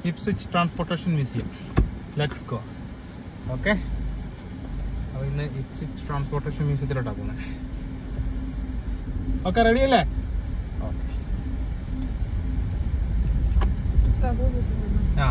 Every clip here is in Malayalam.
ഇപ്സിച്ച് transportation museum let's go okay അപ്പോൾ ഇന്ന് ഇപ്സിച്ച് ട്രാൻസ്പോർട്ടേഷൻ മ്യൂസിയത്തിലോട്ടാണ് പോകുന്നത് ഓക്കെ റെഡി അല്ലേ ഓക്കെ ആ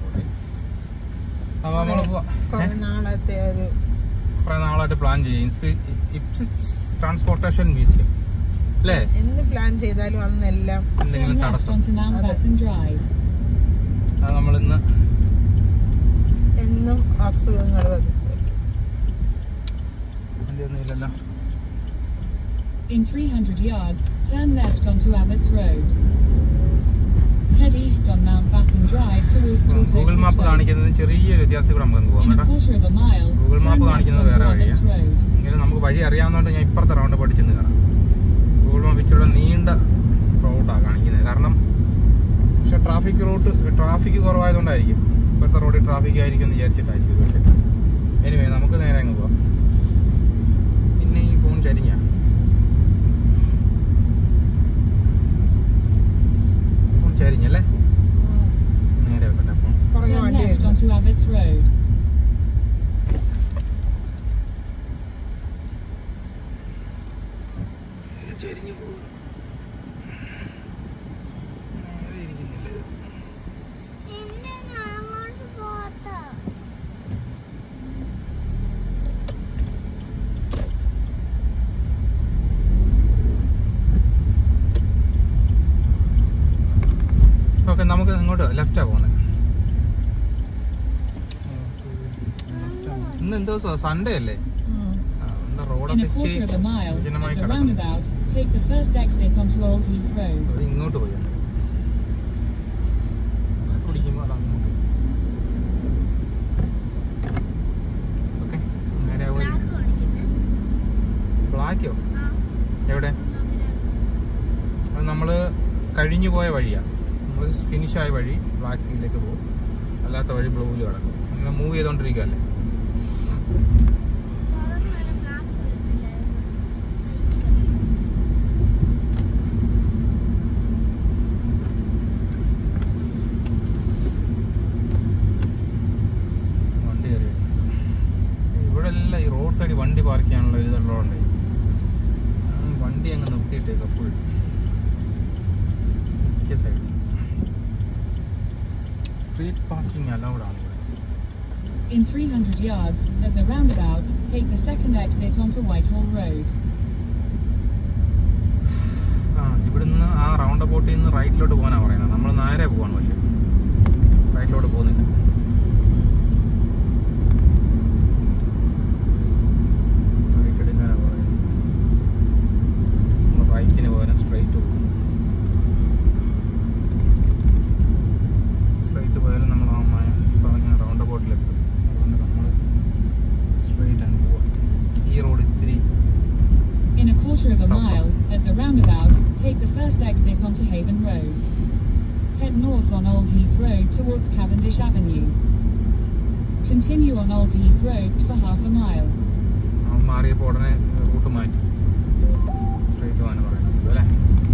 അപ്പോൾ നമ്മൾ കുറെ നാളത്തെ ഒരു കുറേ നാളായിട്ട് പ്ലാൻ ചെയ്യും ഇപ്സിച്ച് ട്രാൻസ്പോർട്ടേഷൻ മ്യൂസിയം അല്ലേ എന്ന് പ്ലാൻ ചെയ്താലും അന്നെല്ലാം എന്തെങ്കിലും Turn left തടസ്സം onto Mountbatten Drive. അത് നമ്മളിന്ന് എന്നും അസുഖങ്ങൾ വന്നു വണ്ടിയൊന്നും ഇല്ലല്ലോ In 300 yards, turn left onto Abbots Road. Head east on Mountbatten Drive towards Google Tortoise map Close. കാണിക്കുന്നതിന് ചെറിയൊരു വ്യത്യാസം കൂടെ നമുക്ക് പോകാം In a കേട്ടോ quarter of a mile, Google turn Map left കാണിക്കുന്നത് onto വേറെ Abbots Road. എങ്കിലും നമുക്ക് വഴി അറിയാവുന്നതുകൊണ്ട് ഞാൻ ഇപ്പുറത്തെ റൗണ്ട് പഠിച്ച് നിൽക്കണം ഗൂഗിൾ മാപ്പ് ഇച്ചിരി നീണ്ട റോഡാണ് കാണിക്കുന്നത് കാരണം പക്ഷെ ട്രാഫിക് റൂട്ട് ട്രാഫിക് കുറവായതുകൊണ്ടായിരിക്കും ഇപ്പോഴത്തെ റോഡിൽ ട്രാഫിക് ആയിരിക്കും എന്ന് വിചാരിച്ചിട്ടായിരിക്കും പക്ഷേ എനിവേ നമുക്ക് നേരെ അങ്ങ് പോവാം പിന്നെ ഈ ഫോൺ ചരിഞ്ഞ ഫോൺ ചരിഞ്ഞല്ലേ നേരെ വെക്കട്ടെ ഫോൺ പുറകെ Turn വണ്ടി left വരുന്നു. onto Abbots Road. ചരിഞ്ഞു പോകും നേരെ ഇരിക്കുന്നില്ല ഇത്. ഓക്കെ നമുക്ക് ഇങ്ങോട്ട് ലെഫ്റ്റാ പോകുന്നത് ഇന്ന് എന്ത് ദിവസമാണ് സൺഡേ അല്ലേ ഉം. ആ, ഇന്ന് In റോഡൊക്കെ a quarter ഇച്ചിരി of a mile, വിജനമായി at the കിടക്കുന്നു roundabout, take the first exit onto Old Heath Road. അത് ഇങ്ങോട്ട് പോയി അത് പിടിക്കുമ്പോൾ അത് അങ്ങോട്ട് ഓക്കെ നേരെ പോയി ബ്ലാക്കോ എവിടെ അത് നമ്മൾ കഴിഞ്ഞു പോയ വഴിയാണ് നമ്മൾ ഫിനിഷായ വഴി ബ്ലാക്കിലേക്ക് പോകും അല്ലാത്ത വഴി ബ്ലൂവിൽ കിടക്കും അങ്ങനെ മൂവ് ചെയ്തുകൊണ്ടിരിക്കുകയല്ലേ വണ്ടി കയറി ഇവിടെ എല്ലാം ഈ റോഡ് സൈഡിൽ വണ്ടി പാർക്ക് ചെയ്യാനുള്ള ഒരു ഇതുള്ളതുകൊണ്ട് വണ്ടി അങ്ങ് നിർത്തിയിട്ടേക്ക ഫുൾ മിക്ക സൈഡിൽ സ്ട്രീറ്റ് പാർക്കിംഗ് അലൗഡ് ആണ് ഇവിടെ In 300 yards, at the roundabout, take the second exit onto Whitehall Road. ആ ഇവിടുന്ന് ആ റൗണ്ട് അബൌട്ടിൽ നിന്ന് റൈറ്റിലോട്ട് പോകാനാണ് പറയുന്നത് നമ്മൾ നേരെ പോവാണ് പക്ഷെ റൈറ്റിലോട്ട് പോകുന്നില്ല റൈറ്റ് എടുക്കാനാണ് പറയുന്നത് നമ്മൾ റൈറ്റിന് പകരം സ്ട്രൈറ്റ് പോകും സ്ട്രൈറ്റ് പോയാലും നമ്മൾ ആ മായ പറഞ്ഞ റൗണ്ട് അബൌട്ടിലെത്തും അതുകൊണ്ട് നമ്മൾ സ്ട്രൈറ്റ് അങ്ങ് പോവാം ഈ റോഡ് ഇത്തിരി In a quarter of a mile, at the roundabout, take the first exit onto Haven Road. Head north on Old Heath Road towards Cavendish Avenue. Continue on Old Heath Road for half a mile. അവൻ മാറിയപ്പോൾ ഉടനെ റൂട്ട് മാറ്റി സ്ട്രൈറ്റ് പോകാൻ പറയുന്നത് അല്ലേ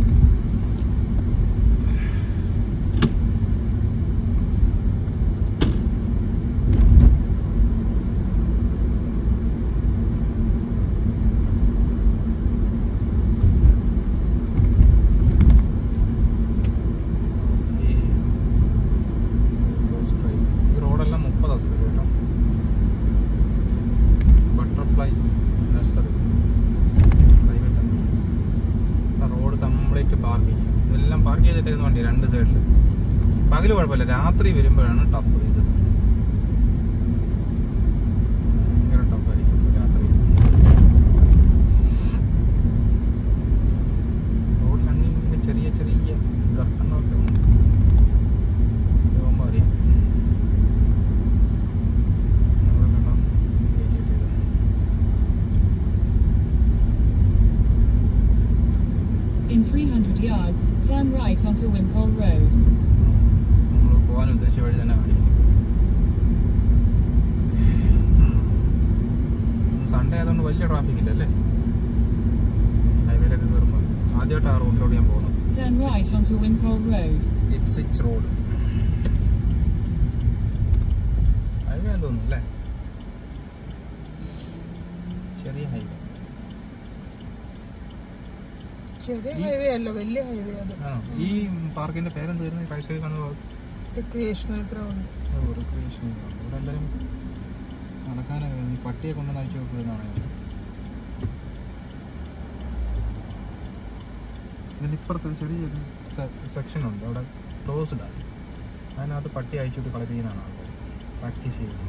Okay. Go straight. ഈ റോഡെല്ലാം മുപ്പതാ സ്പീഡ് കേട്ടോ butterfly nursery private road complete parking ഇതെല്ലാം പാർക്ക് ചെയ്തിട്ടേക്കുന്ന വണ്ടി രണ്ട് സൈഡിൽ പകല് കുഴപ്പമില്ല രാത്രി വരുമ്പോഴാണ് ടഫ് ഇത് ഭയങ്കര ടഫായിരിക്കും രാത്രി റോഡിൽ അങ്ങനെ ചെറിയ ചെറിയ ഗർത്തങ്ങളൊക്കെ ഉണ്ട് പോകുമ്പോൾ അറിയാം അവിടെ കണ്ടോ കയറ്റിയിട്ടേക്കുന്നത് In 300 yards, turn right onto Wimpole Road. നമ്മൾ പോകാൻ ഉദ്ദേശിച്ച വഴി തന്നെ കാണിക്കും സൺഡേ ആയതുകൊണ്ട് വലിയ ട്രാഫിക് ഇല്ല അല്ലേ ഹൈവേയിലൊക്കെ കയറുമ്പോൾ ആദ്യമായിട്ട് ആ റോഡിലോട്ട് ഞാൻ പോകുന്നു Turn right onto Wimpole Road. Ipswich road അല്ലേ ചെറിയ ഹൈവേ ചെറിയ ഈ- ഹൈവേ അല്ല വലിയ ഹൈവേ അത് ആ ഈ പാർക്കിന്റെ പേരെന്ത് വരുന്നത് റൈറ്റ് സൈഡിൽ കാണുന്നത് റിക്രിയേഷണൽ ഗ്രൗണ്ട് റിക്രിയേഷൻ ഇവിടെ എല്ലാവരും നടക്കാനൊക്കെ ഈ പട്ടിയെ കൊണ്ടുവന്ന് അയച്ചു വെക്കുന്നതാണ് ഇതിൻ്റെ ഇപ്പുറത്ത് ചെറിയൊരു സെക്ഷൻ ഉണ്ട് അവിടെ ക്ലോസ്ഡ് ആണ് അതിനകത്ത് പട്ടി അയച്ചിട്ട് കളിപ്പിക്കുന്നതാണ് ആൾക്കാർ പ്രാക്ടീസ് ചെയ്യുന്നത്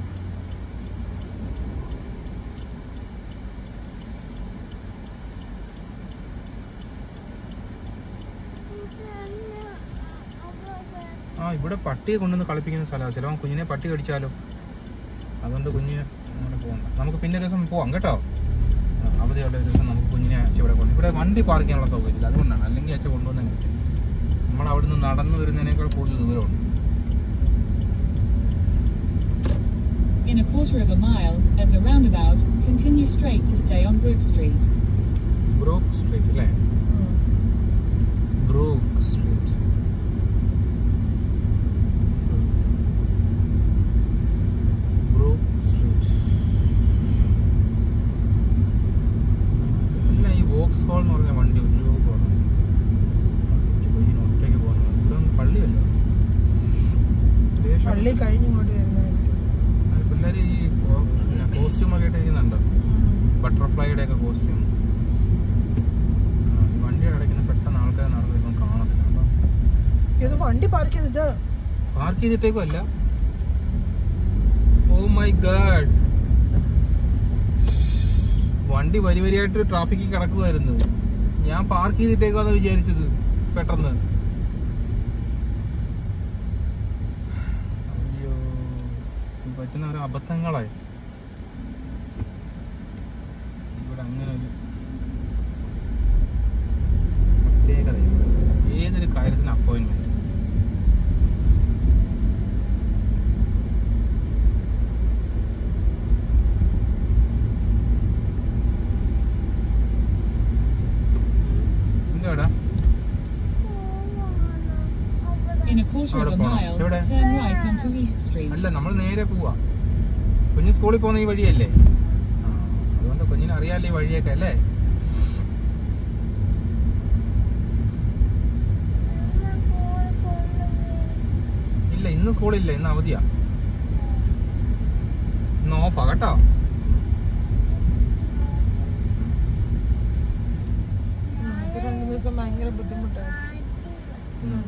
ആ ഇവിടെ പട്ടിയെ കൊണ്ടുവന്ന് കളിപ്പിക്കുന്ന സ്ഥലമാണ് ചിലവൻ കുഞ്ഞിനെ പട്ടി കടിച്ചാലോ അതുകൊണ്ട് കുഞ്ഞ് അങ്ങനെ പോകണ്ട നമുക്ക് പിന്നെ ഒരു ദിവസം പോവാം കേട്ടോ ആ, അവധിയുള്ള ഒരു ദിവസം നമുക്ക് കുഞ്ഞിനെ അച്ഛൻ ഇവിടെ കൊണ്ട് ഇവിടെ വണ്ടി പാർക്ക് ചെയ്യാനുള്ള സൗകര്യമില്ല അതുകൊണ്ടാണ് അല്ലെങ്കിൽ അച്ഛൻ കൊണ്ടുവന്നെ നമ്മൾ അവിടെ നിന്ന് നടന്നു വരുന്നതിനേക്കാൾ കൂടുതൽ ദൂരമുണ്ട് In a quarter of a mile, at the roundabout, continue straight to stay on Brook Street. Brook Street അല്ലേ ബ്രൂക്ക് സ്ട്രീറ്റ് ബ്രൂക്ക് സ്ട്രീറ്റ് അല്ല ഈ വോക്സ് ഹോൾ എന്ന് പറഞ്ഞ വണ്ടി ഒരു രൂപമാണ് ഒറ്റയ്ക്ക് പോകുന്നത് ഇവിടെ പള്ളിയല്ലോ ദേശം പള്ളി കഴിഞ്ഞിങ്ങോട്ട് വരുന്നതായിരിക്കും പിള്ളേർ ഈ കോസ്റ്റ്യൂമൊക്കെ ഇട്ട് ഇരിക്കുന്നുണ്ടോ ബട്ടർഫ്ലൈയുടെ ഒക്കെ കോസ്റ്റ്യൂം വണ്ടി അടയ്ക്കുന്ന പെട്ടെന്ന് ആൾക്കാർ നടന്നു വരുമ്പോൾ കാണത്തില്ല അപ്പം ഇത് വണ്ടി പാർക്ക് ചെയ്ത് ഇത് പാർക്ക് ചെയ്തിട്ടേക്കും അല്ല ഓ മൈ ഗാഡ് വണ്ടി വരി വരിയായിട്ട് ട്രാഫിക്കിൽ കിടക്കുമായിരുന്നു ഞാൻ പാർക്ക് ചെയ്തിട്ടേക്കാന്ന് വിചാരിച്ചത് പെട്ടെന്ന് അയ്യോ ഈ പറ്റുന്ന ഓരോ അബദ്ധങ്ങളായി ഇവിടെ അങ്ങനെ ഒരു പ്രത്യേകതയുണ്ട് ഏതൊരു കാര്യത്തിന് അപ്പോയിന്റ്മെന്റ് എന്താടാ In a quarter of a Ahora, mile, ¿dónde? turn right onto East Street. അല്ല നമ്മൾ നേരെ പോവാ കുഞ്ഞ് സ്കൂളിൽ പോകുന്ന ഈ വഴിയല്ലേ ആ, അതുകൊണ്ട് കുഞ്ഞിന് അറിയാലോ ഈ വഴിയൊക്കെ അല്ലേ ഇല്ല ഇന്ന് സ്കൂളില്ല ഇന്ന് അവധിയാ ഇന്ന് ഓഫാ കേട്ടോ ഇത് രണ്ടു ദിവസം ഭയങ്കര ബുദ്ധിമുട്ടായിരുന്നു ഉം.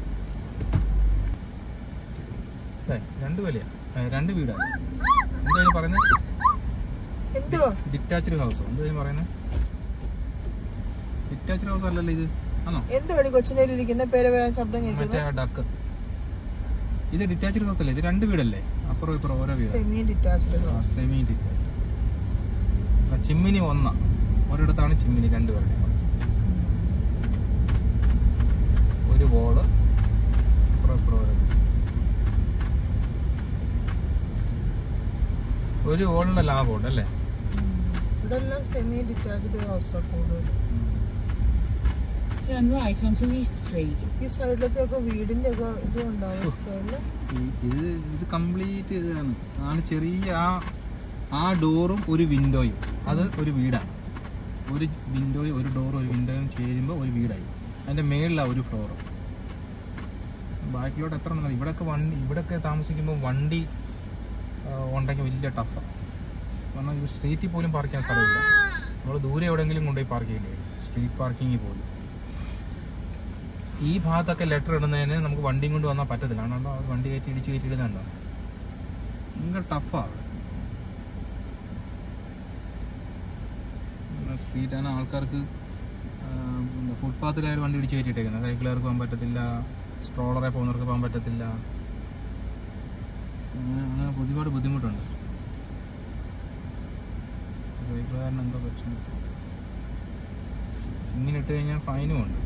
ഏ, രണ്ട് വിലയാ ഏ, രണ്ട് വീടാ എന്തായാലും പറയുന്നത് എന്തുവാ ഡിറ്റാച്ച്ഡ് ഹൗസോ എന്തായാലും പറയുന്നത് ഡിറ്റാച്ച്ഡ് ഹൗസ് അല്ലല്ലോ ഇത് ആണോ എന്തുവാടി കൊച്ചിൻ്റെ ഇരിക്കുന്ന പേര് വരാൻ ശബ്ദം മറ്റേ കേൾക്കുന്നത് ആ ഡക്ക് ഇത് ഡിറ്റാച്ച്ഡ് ഹൗസ് അല്ലേ ഇത് രണ്ട് വീടല്ലേ അപ്പുറം ഇപ്പുറം ഓരോ വീട് semi detached house semi detached ചിമ്മിനി ഒന്നാ ഒരിടത്താണ് ചിമ്മിനി രണ്ടുപേരുടെ ഒരു വോള് ഇപ്പുറം ഇപ്പുറം ഓരോ വീട്. ഒരു വോളിന്റെ ലാഭമുണ്ട് അല്ലേ ഇവിടെ എല്ലാം സെമി ഡിറ്റാച്ച്ഡ് ഹൗസാണ് കൂടുതൽ Turn right onto East Street. ഈ സൈഡിലത്തെ ഒക്കെ വീടിന്റെ ഒക്കെ ഇത് ഉണ്ടാവും സ്റ്റൈലില് ഈ- ഇത് ഇത് കംപ്ലീറ്റ് ഇതാണ് ആണ് ചെറിയ ആ ആ ഡോറും ഒരു വിൻഡോയും അത് ഒരു വീടാണ് ഒരു വിൻഡോയും ഒരു ഡോറും ഒരു വിൻഡോയും ചേരുമ്പോൾ ഒരു വീടായി അതിൻ്റെ മേളിലാണ് ഒരു ഫ്ലോറ് ബാക്കിലോട്ട് എത്ര ഉണ്ടെന്ന് ഇവിടെയൊക്കെ വണ്ടി ഇവിടെയൊക്കെ താമസിക്കുമ്പോൾ വണ്ടി ആ, ഉണ്ടെങ്കിൽ വലിയ ടഫാണ് കാരണം ഇത് സ്ട്രീറ്റിൽ പോലും പാർക്ക് ചെയ്യാൻ സ്ഥലമില്ല നമ്മൾ ദൂരെ എവിടെയെങ്കിലും കൊണ്ടുപോയി പാർക്ക് ചെയ്യേണ്ടി വരും സ്ട്രീറ്റ് പാർക്കിങ്ങിൽ പോലും ഈ ഭാഗത്തൊക്കെ ലെറ്റർ ഇടുന്നതിന് നമുക്ക് വണ്ടിയും കൊണ്ട് വന്നാൽ പറ്റത്തില്ല കാരണം അവർ വണ്ടി കയറ്റി ഇടിച്ച് കയറ്റി ഇടുന്നുണ്ടോ ഭയങ്കര ടഫാണ് അവിടെ സ്ട്രീറ്റാണ് ആൾക്കാർക്ക് ഫുട്പാത്തിലായാലും വണ്ടി ഇടിച്ച് കയറ്റിയിട്ടേക്കുന്നത് സൈക്കിളുകാർക്ക് പോകാൻ പറ്റത്തില്ല സ്ട്രോളറെ പോകുന്നവർക്ക് പോകാൻ പറ്റത്തില്ല അങ്ങനെ അങ്ങനെ ഒരുപാട് ബുദ്ധിമുട്ടുണ്ട് സൈക്കിളുകാരന് എന്തോ പറ്റും ഇങ്ങനെ ഇട്ട് കഴിഞ്ഞാൽ ഫൈനും ഉണ്ട്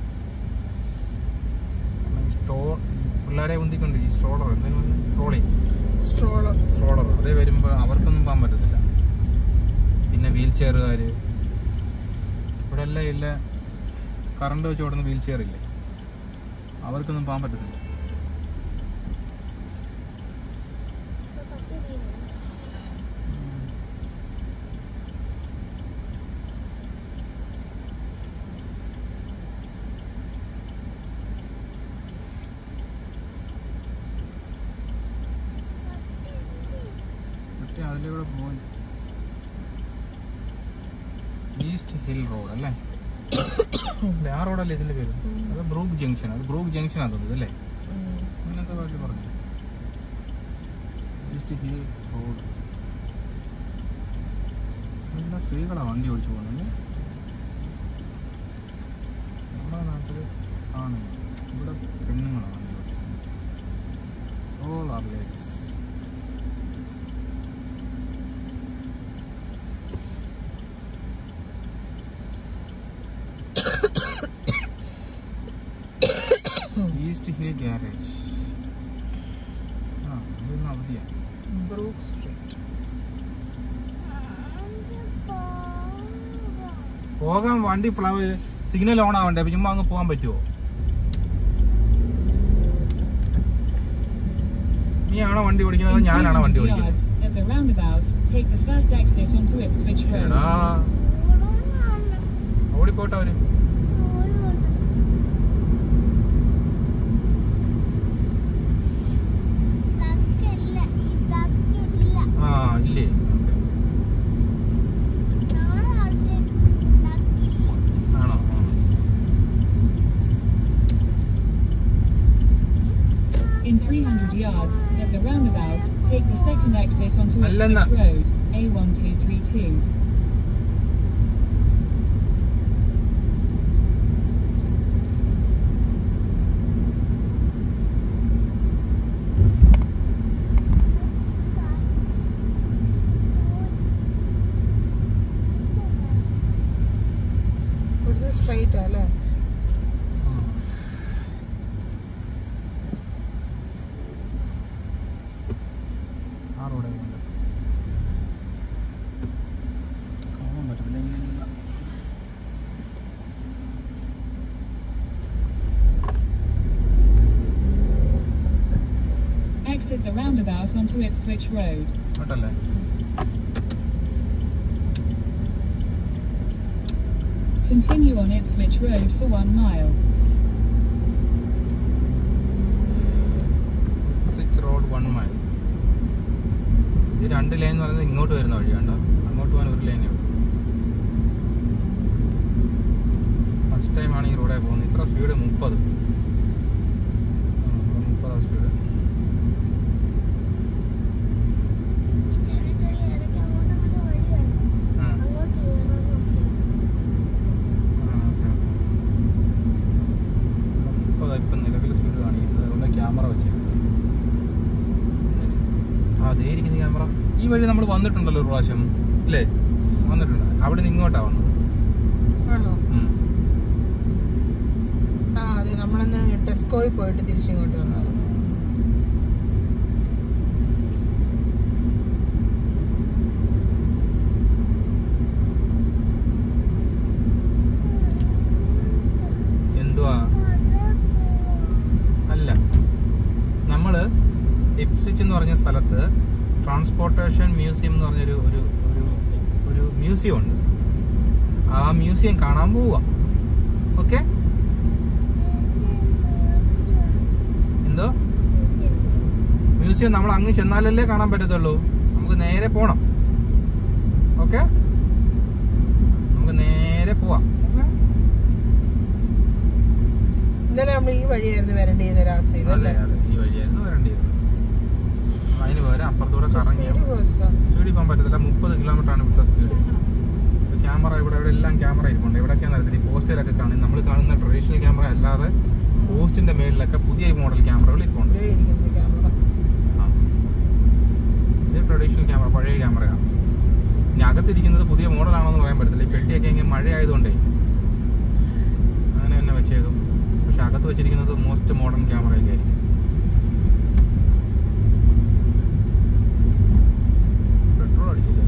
സ്റ്റോ പിള്ളേരെ ഉന്തിക്കൊണ്ട് ഈ സ്ട്രോളർ എന്തെങ്കിലും ട്രോളി സ്ട്രോളർ സ്ട്രോളർ അതേ വരുമ്പോൾ അവർക്കൊന്നും പോകാൻ പറ്റത്തില്ല പിന്നെ വീൽ ചെയറുകാർ ഇവിടെ എല്ലാം ഇല്ല കറണ്ട് വെച്ച് ഓടുന്ന വീൽ ചെയർ ഇല്ലേ അവർക്കൊന്നും പോകാൻ പറ്റത്തില്ല അതിലൂടെ പോയി ഈസ്റ്റ് ഹിൽ റോഡ് അല്ലേ അല്ലേ, ആ റോഡല്ലേ ഇതിന്റെ പേര് ഉം. അത് ബ്രൂക്ക് ജംഗ്ഷൻ അത് ബ്രൂക്ക് ജംഗ്ഷൻ ആണ് തോന്നുന്നത് അല്ലേ ഉം. അങ്ങനെന്താ ബാക്കി പറഞ്ഞു ഈസ്റ്റ് ഹിൽ റോഡ് എല്ലാ സ്ത്രീകളാണ് വണ്ടി ഓടിച്ചു പോകുന്നത് നമ്മുടെ നാട്ടിൽ ആണ് ഇവിടെ പെണ്ണുങ്ങളാണ് വണ്ടി ഓടിക്കുന്നത് all are ladies East Hill garage ആ ഇതൊന്നും അവധിയാണ് ബ്രൂക്ക് സ്ട്രീറ്റ് പോകാൻ വണ്ടി ഫ്ലവർ സിഗ്നൽ ഓൺ ആവണ്ടേ അപ്പൊ ചുമ്മാ അങ്ങ് പോകാൻ പറ്റുമോ നീയാണോ വണ്ടി ഓടിക്കുന്നത് അതോ In ഞാനാണോ വണ്ടി 300 ഓടിക്കുന്നത് yards, at the roundabout, take the first exit onto Ipswich Road. എടാ ഓടിപ്പോട്ടെ അവര് ആ ഇല്ലേ ആണോ ആ. In 300 yards, at the roundabout, take the second exit onto അല്ലെന്ന. Ipswich Road, A1232. ഇവിടുന്ന് സ്ട്രൈറ്റ് അല്ലേ ആ റോഡ് കാണാൻ പറ്റത്തില്ല ഇങ്ങനെ നിന്നാ. Exit the roundabout onto Ipswich Road. കേട്ടല്ലേ Continue on Ipswich Road for one mile. Six road one mile ഇത് രണ്ട് ലൈൻ എന്ന് പറയുന്നത് ഇങ്ങോട്ട് വരുന്ന വഴിയാണ് അങ്ങോട്ട് പോകാൻ ഒരു ലൈനേ ഉള്ളൂ ഫസ്റ്റ് ടൈമാണ് ഈ റോഡിൽ പോകുന്നത് ഇത്ര സ്പീഡ് മുപ്പത് മുപ്പതാ സ്പീഡ് ആ മുപ്പതാ ഇപ്പം നിലവിൽ സ്പീഡ് കാണിക്കുന്നത് അതുകൊണ്ട് ക്യാമറ വെച്ചേക്കുന്നത് ആ അതേ ഇരിക്കുന്ന ക്യാമറ ഈ വഴി നമ്മൾ വന്നിട്ടുണ്ടല്ലോ ഒരു പ്രാവശ്യം അല്ലേ വന്നിട്ടുണ്ട് അവിടെ നിന്ന് ഇങ്ങോട്ടാ വന്നത് ആണോ ഉം. ആ അതെ നമ്മളന്ന് ടെസ്കോയിൽ പോയിട്ട് തിരിച്ചിങ്ങോട്ട് വന്നു എന്തുവാ അല്ല നമ്മള് ഇപ്സിച്ച് എന്ന് പറഞ്ഞ സ്ഥലത്ത് ട്രാൻസ്പോർട്ടേഷൻ മ്യൂസിയം എന്ന് പറഞ്ഞൊരു ഒരു ഒരു ഒരു മ്യൂസിയം ഉണ്ട് ആ മ്യൂസിയം കാണാൻ പോവുക ഓക്കെ എന്തോ മ്യൂസിയം നമ്മൾ അങ്ങ് ചെന്നാലല്ലേ കാണാൻ പറ്റത്തുള്ളൂ നമുക്ക് നേരെ പോണം ഓക്കെ നമുക്ക് നേരെ പോവാം ഓക്കെ ഇന്നലെ നമ്മൾ ഈ വഴിയായിരുന്നു വരേണ്ടത് രാത്രിയിൽ അതെ അല്ലേ അതെ ഈ വഴിയായിരുന്നു വരേണ്ടിയിരുന്നത് അതിന് പകരം അപ്പുറത്തൂടെ കറങ്ങി സ്പീഡിൽ പോവാ. സ്പീഡിൽ പോകാൻ പറ്റത്തില്ല മുപ്പത് കിലോമീറ്റർ ആണ് ഇവിടുത്തെ സ്പീഡ് ക്യാമറ ഇവിടെ ഇവിടെ എല്ലാം ക്യാമറ ഇരിപ്പുണ്ട് എവിടെയൊക്കെയാണെന്ന് അറിയത്തില്ല ഈ പോസ്റ്റിലൊക്കെ കാണും നമ്മൾ കാണുന്ന ട്രഡീഷണൽ ക്യാമറ അല്ലാതെ പോസ്റ്റിന്റെ മേളിലൊക്കെ പുതിയ മോഡൽ ക്യാമറകൾ ഇരിപ്പുണ്ട് ദേ ഇരിക്കുന്നു ക്യാമറ ആ. ഇത് ട്രഡീഷണൽ ക്യാമറ പഴയ ക്യാമറയാണ് ഇനി അകത്തിരിക്കുന്നത് പുതിയ മോഡലാണോ എന്ന് പറയാൻ പറ്റത്തില്ല ഈ പെട്ടിയൊക്കെ ഇങ്ങനെ മഴ ആയതുകൊണ്ടേ അങ്ങനെ തന്നെ വെച്ചേക്കും പക്ഷെ അകത്ത് വെച്ചിരിക്കുന്നത് മോസ്റ്റ് മോഡേൺ ക്യാമറയൊക്കെ ആയിരിക്കും പെട്രോൾ അടിച്ചില്ല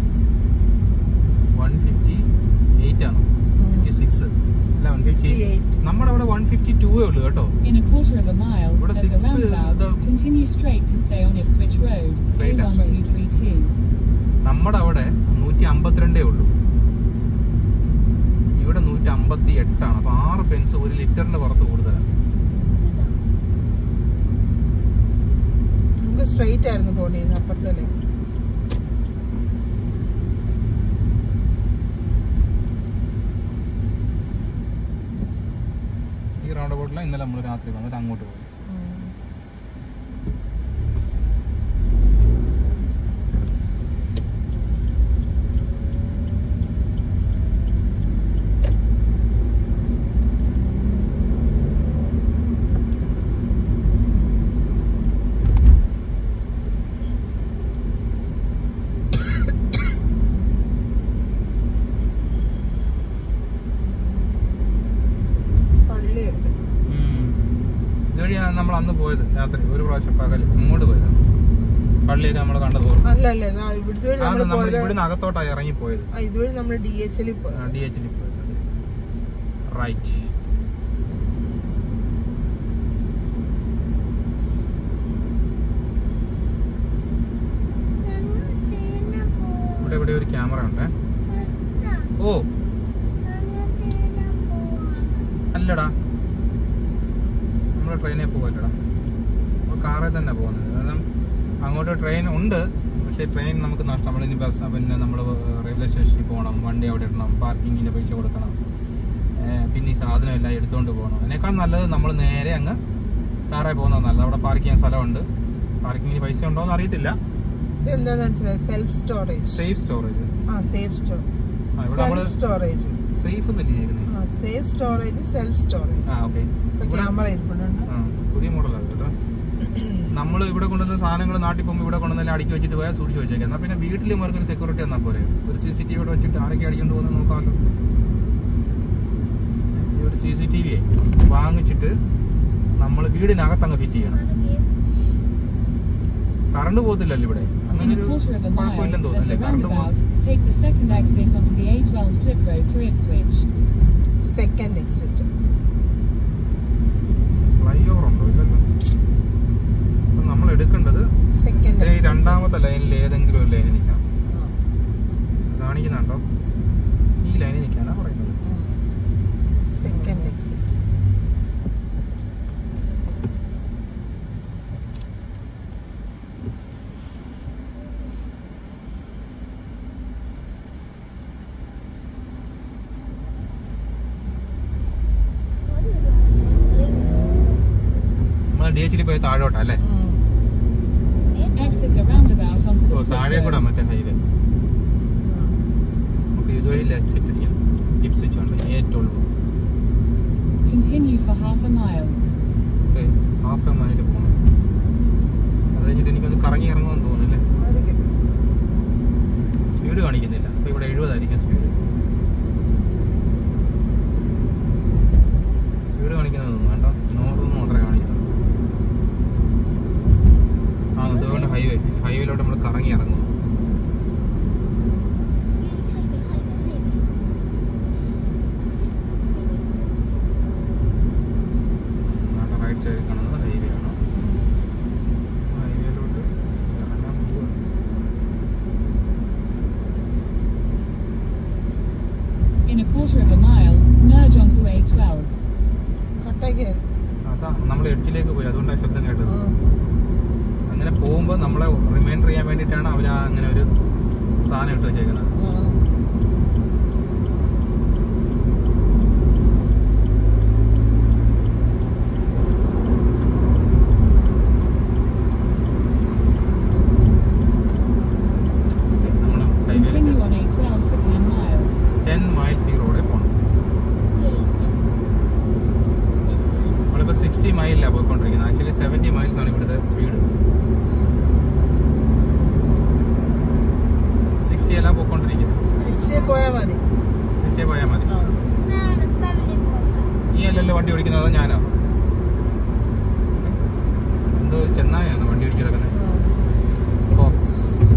വൺ ഫിഫ്റ്റി എയ്റ്റ് ആണോ ഫിഫ്റ്റി സിക്സ് അല്ല വൺ ഫിഫ്റ്റി 58. നമ്മുടെ അവിടെ വൺ ഫിഫ്റ്റി ടൂ ഉള്ളൂ കേട്ടോ In a quarter of a mile, What at is the six, uh, roundabout, the- continue straight to stay on Ipswich Road, Straight up. A1232. നമ്മുടെ അവിടെ നൂറ്റി അമ്പത്തിരണ്ടേ ഉള്ളൂ ഇവിടെ നൂറ്റി അമ്പത്തി എട്ടാണ് അപ്പൊ ആറ് പെൻസ് ഒരു ലിറ്ററിന്റെ പുറത്ത് കൂടുതലാണ് നമുക്ക് സ്ട്രെയിറ്റ് ആയിരുന്നു പോണ്ടിരുന്നത് അപ്പുറത്തല്ലേ റോഡിലാണ് ഇന്നലെ നമ്മൾ രാത്രി വന്നിട്ട് അങ്ങോട്ട് പോയി ഉം. പള്ളിയുണ്ട് ഉം. ഇതുവഴിയാണ് നമ്മൾ അന്ന് പോയത് രാത്രി ഒരു പ്രാവശ്യം പകൽ ഇങ്ങോട്ട് പോയത് പള്ളിയൊക്കെ നമ്മൾ കണ്ടത് ഓർമ്മ അല്ല അല്ല ഇതാ ഇവിടുത്തെ വഴി അതാണ് നമ്മൾ നമ്മൾ പോയത് ഇവിടുന്ന് അകത്തോട്ടാണ് ഇറങ്ങി പോയത് ആ, ഇതുവഴി നമ്മൾ ഡി എച്ചിൽ പോയത് ഡി എച്ചിൽ പോയത് റൈറ്റ് ഇവിടെ ഇവിടെ ഒരു ക്യാമറ ഉണ്ട് ഓ അല്ലടാ നമ്മൾ ട്രെയിനിൽ പോകല്ലടാ നമ്മൾ കാറിൽ തന്നെ പോകുന്നത് കാരണം അങ്ങോട്ട് ട്രെയിൻ ഉണ്ട് പക്ഷേ ട്രെയിൻ നമുക്ക് നഷ്ടം നമ്മളിനി ബസ് പിന്നെ നമ്മൾ റെയിൽവേ സ്റ്റേഷനിൽ പോകണം വണ്ടി അവിടെ ഇടണം പാർക്കിങ്ങിൻ്റെ പൈസ കൊടുക്കണം ഏർ പിന്നെ ഈ സാധനം എല്ലാം എടുത്തുകൊണ്ട് പോകണം അതിനേക്കാൾ നല്ലത് നമ്മൾ നേരെ അങ്ങ് കാറിൽ പോകുന്നത് നല്ലത് അവിടെ പാർക്ക് ചെയ്യാൻ സ്ഥലമുണ്ട് പാർക്കിങ്ങിന് പൈസ ഉണ്ടോ എന്ന് അറിയത്തില്ല ഇത് എന്താന്ന് മനസ്സിലായി സെൽഫ് സ്റ്റോറേജ് സേഫ് സ്റ്റോറേജ് ആ സേഫ് സ്റ്റോർ ആ ഇവിടെ നമ്മൾ സെൽഫ് സ്റ്റോറേജ് സേഫ് എന്നല്ലേ ചെയ്യുന്നത് ആ സേഫ് സ്റ്റോറേജ് സെൽഫ് സ്റ്റോറേജ് ആ ഓക്കെ ഇവിടെ ക്യാമറ ഇരിപ്പുണ്ട് ആ, പുതിയ മോഡലാണ് കേട്ടോ നമ്മൾ ഇവിടെ കൊണ്ടുവന്ന സാധനങ്ങൾ നാട്ടിൽ പോകുമ്പോൾ ഇവിടെ കൊണ്ടുവന്നെല്ലാം അടുക്കി വെച്ചിട്ട് പോയാൽ സൂക്ഷിച്ച് വെച്ചേക്കാം എന്നാൽ പിന്നെ വീട്ടിൽ ഇവർക്ക് ഒരു സെക്യൂരിറ്റി എന്നാൽ പോരെ ഒരു സി സി ടി വി ഇവിടെ വെച്ചിട്ട് ആരൊക്കെ അടിക്കൊണ്ട് പോകുന്നത് നോക്കാമല്ലോ ഈ ഒരു സി സി ടി വി വാങ്ങിച്ചിട്ട് നമ്മൾ വീടിനകത്ത് അങ്ങ് ഫിറ്റ് ചെയ്യണം കറണ്ട് പോകത്തില്ലല്ലോ ഇവിടെ In അങ്ങനെ a ഒരു quarter of a mile കുഴപ്പമില്ലെന്ന് at തോന്നുന്നല്ലേ the കറണ്ട് പോകും roundabout, take the second exit onto the A12 slip road to Ipswich. Second exit flyover ഉണ്ടോ ഇല്ലല്ലോ അപ്പം നമ്മൾ എടുക്കേണ്ടത് സെക്കൻഡ് ദേ ഈ രണ്ടാമത്തെ ലൈനിൽ ഏതെങ്കിലും ഒരു ലൈനിൽ നിൽക്കണം കാണിക്കുന്നുണ്ടോ ഈ ലൈനിൽ നിൽക്കാനാ പറയുന്നത് സെക്കൻഡ് എക്സിറ്റ് നമ്മൾ ഡി എച്ചിൽ പോയി താഴോട്ടാ അല്ലേ Exit the roundabout onto oh the slip താഴെ കൂടെ road. മറ്റേ ഹൈവേ നമുക്ക് ഇതുവഴി എക്സിറ്റ് അടിക്കണം ഇപ്സിച്ച് ഉണ്ട് A twelve Continue for half a mile. Okay half a mile പോകണം അത് കഴിഞ്ഞിട്ട് എനിക്കൊന്ന് കറങ്ങി ഇറങ്ങുമെന്ന് തോന്നുന്നല്ലേ സ്പീഡ് കാണിക്കുന്നില്ല അപ്പോൾ ഇവിടെ എഴുപതായിരിക്കും സ്പീഡ് സ്പീഡ് കാണിക്കുന്നത് തോന്നുന്നു കേട്ടോ നൂറ് നൂറര കാണിക്കുന്നത് ആ അതുകൊണ്ട് ഹൈവേ ഹൈവേയിലോട്ട് നമ്മൾ കറങ്ങി ഇറങ്ങും നാട്ടെ റൈറ്റ് സൈഡിൽ കാണുന്നത് ഹൈവേ ആണ് ഹൈവേയിലോട്ട് ഇറങ്ങാൻ പോവുക In a quarter of a mile, merge onto A12. കട്ടേക്ക് അതാ നമ്മൾ എഡ്ജിലേക്ക് പോയി അതുകൊണ്ടാണ് ശബ്ദം കേട്ടത് അങ്ങനെ പോകുമ്പോൾ നമ്മളെ റിമൈൻഡർ ചെയ്യാൻ വേണ്ടിയിട്ടാണ് അവർ അങ്ങനെ ഒരു സാധനം ഇട്ട് വെച്ചേക്കുന്നത് നമ്മൾ Continue on A12 for 10 miles. Ten miles ഈ റോഡിൽ പോകണം നമ്മളിപ്പോൾ സിക്സ്റ്റി മൈലിലാണ് പോയിക്കൊണ്ടിരിക്കുന്നത് ആക്ച്വലി സെവൻറ്റി മൈൽസ് ആണ് ഇവിടുത്തെ സ്പീഡ് സിക്സ്റ്റി എല്ലാം പോയിക്കൊണ്ടിരിക്കുന്നത് സിക്സ്റ്റി പോയാൽ മതി സിക്സ്റ്റി പോയാൽ മതി ആ. നീ അല്ലല്ലോ വണ്ടി ഓടിക്കുന്നത് അതോ ഞാനോ എന്തോ ഒരു ചെന്നായാണ് വണ്ടി ഓടിച്ച് കിടക്കുന്നത് ബോക്സ്